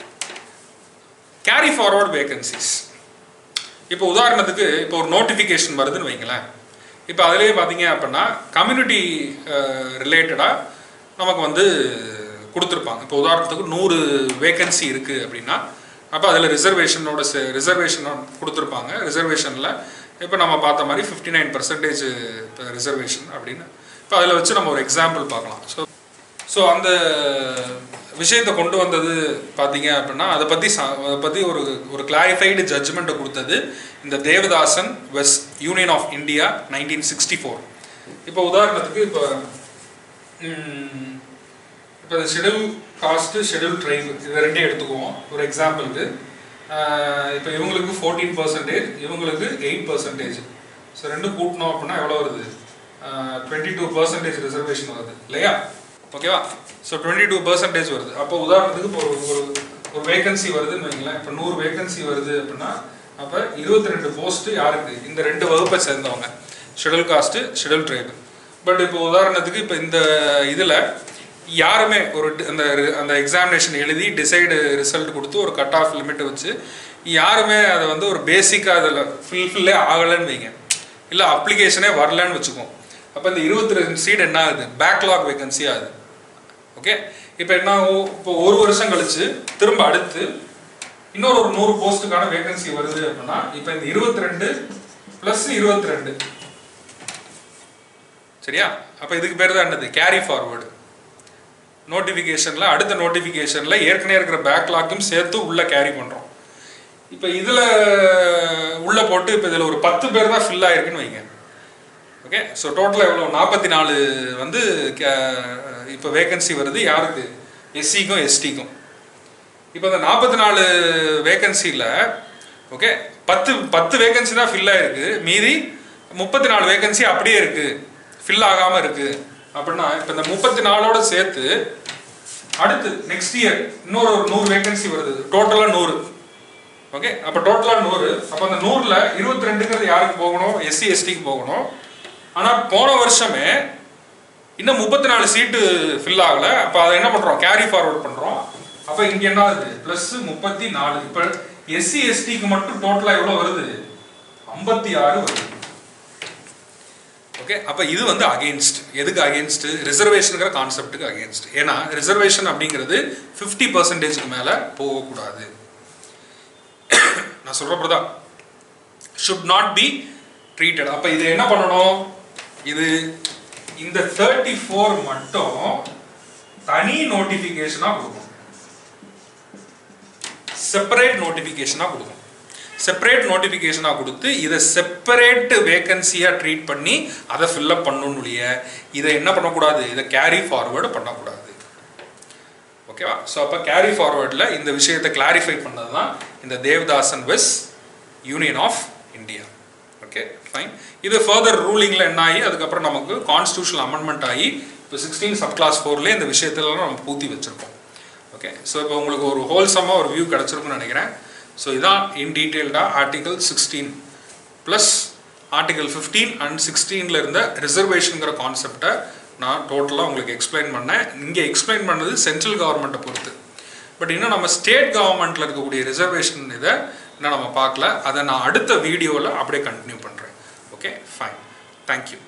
carry forward vacancies இப்போ உதாரணத்துக்கு இப்போ ஒரு நோட்டிஃபிகேஷன் வருதுன்னு வைங்களேன் இப்போ அதிலே பார்த்தீங்க அப்படின்னா கம்யூனிட்டி ரிலேட்டடாக நமக்கு வந்து கொடுத்துருப்பாங்க இப்போ உதாரணத்துக்கு நூறு வேகன்சி இருக்குது அப்படின்னா அப்போ அதில் ரிசர்வேஷனோட ரிசர்வேஷன் கொடுத்துருப்பாங்க ரிசர்வேஷனில் இப்போ நம்ம பார்த்த மாதிரி ஃபிஃப்டி நைன் பர்சன்டேஜ் ரிசர்வேஷன் அப்படின்னு இப்போ அதில் வச்சு நம்ம ஒரு எக்ஸாம்பிள் பார்க்கலாம் ஸோ ஸோ அந்த விஷயத்தை கொண்டு வந்தது பார்த்தீங்க அப்படின்னா அதை பற்றி அதை பற்றி ஒரு ஒரு கிளாரிஃபைடு ஜட்ஜ்மெண்ட்டை கொடுத்தது இந்த Devadasan vs union of India nineteen sixty four இப்போ உதாரணத்துக்கு இப்போ ம், இப்போ ஷெடியூல் காஸ்ட்டு ஷெடியூல் ட்ரைப் இது ரெண்டையும் எடுத்துக்குவோம் ஒரு எக்ஸாம்பிளுக்கு இப்போ இவங்களுக்கு ஃபோர்டீன் பர்சன்டேஜ் இவங்களுக்கு எயிட் பர்சன்டேஜ் ஸோ ரெண்டும் கூட்டினோம் அப்படின்னா எவ்வளோ வருது டுவெண்ட்டி டூ பர்சன்டேஜ் ரிசர்வேஷன் வருது இல்லையா ஓகேவா ஸோ டுவெண்ட்டி டூ பர்சன்டேஜ் வருது அப்போ உதாரணத்துக்கு இப்போ ஒரு ஒரு ஒரு வேகன்சி வருதுன்னு வைங்களேன் இப்போ நூறு வேகன்சி வருது அப்படின்னா அப்போ இருபத்தி ரெண்டு போஸ்ட்டு யாருக்கு இந்த ரெண்டு வகுப்பை சேர்ந்தவங்க schedule caste schedule tribe but இப்போ உதாரணத்துக்கு இப்போ இந்த இதில் யாருமே ஒரு டி- அந்த ரி- அந்த எக்ஸாமினேஷன் எழுதி டிசைடு ரிசல்ட் கொடுத்து ஒரு கட் ஆஃப் லிமிட் வச்சு யாருமே அதை வந்து ஒரு பேசிக்காக அதில் ஃபில்ஃபில்லே ஆகலைன்னு வைங்க இல்லை அப்ளிகேஷனே வரலன்னு வச்சுக்கோம் அப்போ இந்த இருபத்தி ரெண்டு சீட் என்ன ஆகுது பேக்லாக் வேகன்சி ஆகுது ஓகே இப்போ என்ன ஆகும் இப்போ ஒரு வருஷம் கழிச்சு திரும்ப அடுத்து இன்னொரு ஒரு நூறு போஸ்ட்டுக்கான வேகன்சி வருது அப்படின்னா இப்போ இந்த இருபத்தி ரெண்டு ப்ளஸ் இருபத்தி ரெண்டு சரியா அப்போ இதுக்கு பேர் தான் என்னது கேரி ஃபார்வர்டு நோட்டிஃபிகேஷனில் அடுத்த நோட்டிஃபிகேஷனில் ஏற்கனவே இருக்கிற பேக்லாக்கும் சேர்த்து உள்ளே கேரி பண்ணுறோம் இப்போ இதில் உள்ளே போட்டு இப்போ இதில் ஒரு பத்து பேர் தான் ஃபில் ஆயிருக்குன்னு வைங்க ஓகே ஸோ டோட்டலாக எவ்வளோ நாற்பத்தி நாலு வந்து இப்போ வேகன்சி வருது யாருக்கு எஸ்சிக்கும் எஸ்டிக்கும் இப்போ இந்த நாற்பத்தி நாலு வேகன்சியில் ஓகே பத்து பத்து வேகன்சி தான் ஃபில் ஆயிருக்கு மீதி முப்பத்தி நாலு வேகன்சி அப்படியே இருக்கு ஃபில் ஆகாமல் இருக்கு அப்படின்னா இப்போ இந்த முப்பத்தி நாலோட சேர்த்து அடுத்து நெக்ஸ்ட் இயர் இன்னொரு ஒரு நூறு வேகன்சி வருது டோட்டலாக நூறு ஓகே அப்போ டோட்டலாக நூறு அப்போ அந்த நூறில் இருபத்தி ரெண்டுங்கிறது யாருக்கு போகணும் எஸ்சி எஸ்டிக்கு போகணும் ஆனால் போன வருஷமே இன்னும் முப்பத்தி நாலு சீட்டு ஃபில் ஆகலை அப்போ அதை என்ன பண்ணுறோம் கேரி ஃபார்வர்ட் பண்ணுறோம் அப்போ இங்கே என்ன ஆகுது ப்ளஸ் முப்பத்தி நாலு இப்போ எஸ்சி எஸ்டிக்கு மட்டும் டோட்டலாக எவ்வளோ வருது ஐம்பத்தி ஆறு வருது ஓகே அப்போ இது வந்து அகேன்ஸ்ட் எதுக்கு அகேன்ஸ்ட் ரிசர்வேஷனுங்கிற கான்செப்ட்டுக்கு அகேன்ஸ்ட் ஏன்னா ரிசர்வேஷன் அப்படிங்கிறது ஃபிஃப்டி பர்சன்டேஜ்க்கு மேலே போகக்கூடாது நான் சொல்கிறப்பதான் ஷுட் நாட் பி ட்ரீட்டட் அப்போ இது என்ன பண்ணணும் இது இந்த தேர்ட்டி ஃபோர் மட்டும் தனி நோட்டிஃபிகேஷனாக கொடுக்கணும் செப்பரேட் நோட்டிஃபிகேஷனாக கொடுக்கணும் செப்பரேட் நோட்டிஃபிகேஷனாக கொடுத்து இதை செப்பரேட் வேகன்சியாக ட்ரீட் பண்ணி அதை ஃபில்லப் பண்ணணும் ஒழிய இதை என்ன பண்ணக்கூடாது இதை கேரி ஃபார்வர்டு பண்ணக்கூடாது ஓகேவா ஸோ அப்போ கேரி ஃபார்வர்டில் இந்த விஷயத்தை கிளாரிஃபை பண்ணது தான் இந்த Devadasan vs union of India okay fine இது ஃபர்தர் ரூலிங்கில் என்ன ஆகி அதுக்கப்புறம் நமக்கு கான்ஸ்டியூஷனல் அமெண்ட்மெண்ட் ஆகி இப்போ சிக்ஸ்டீன் சப் கிளாஸ் ஃபோர்லேயே இந்த விஷயத்தெல்லாம் நம்ம பூத்தி வச்சுருக்கோம் ஓகே ஸோ இப்போ உங்களுக்கு ஒரு ஹோல்சமாக ஒரு வியூ கிடச்சிருக்குன்னு நினைக்கிறேன் ஸோ இதான் இன் டீட்டெயில்டாக article sixteen plus article fifteen and சிக்ஸ்டீனில் இருந்த ரிசர்வேஷனுங்கிற கான்செப்டை நான் டோட்டலாக உங்களுக்கு எக்ஸ்பிளைன் பண்ணேன் இங்கே எக்ஸ்பிளைன் பண்ணது சென்ட்ரல் கவர்மெண்ட்டை பொறுத்து பட் இன்னும் நம்ம ஸ்டேட் கவர்மெண்ட்டில் இருக்கக்கூடிய ரிசர்வேஷன் இதை இன்னும் நம்ம பார்க்கல அதை நான் அடுத்த வீடியோவில் அப்படியே கண்டினியூ பண்ணுறேன் ஓகே ஃபைன் தேங்க்யூ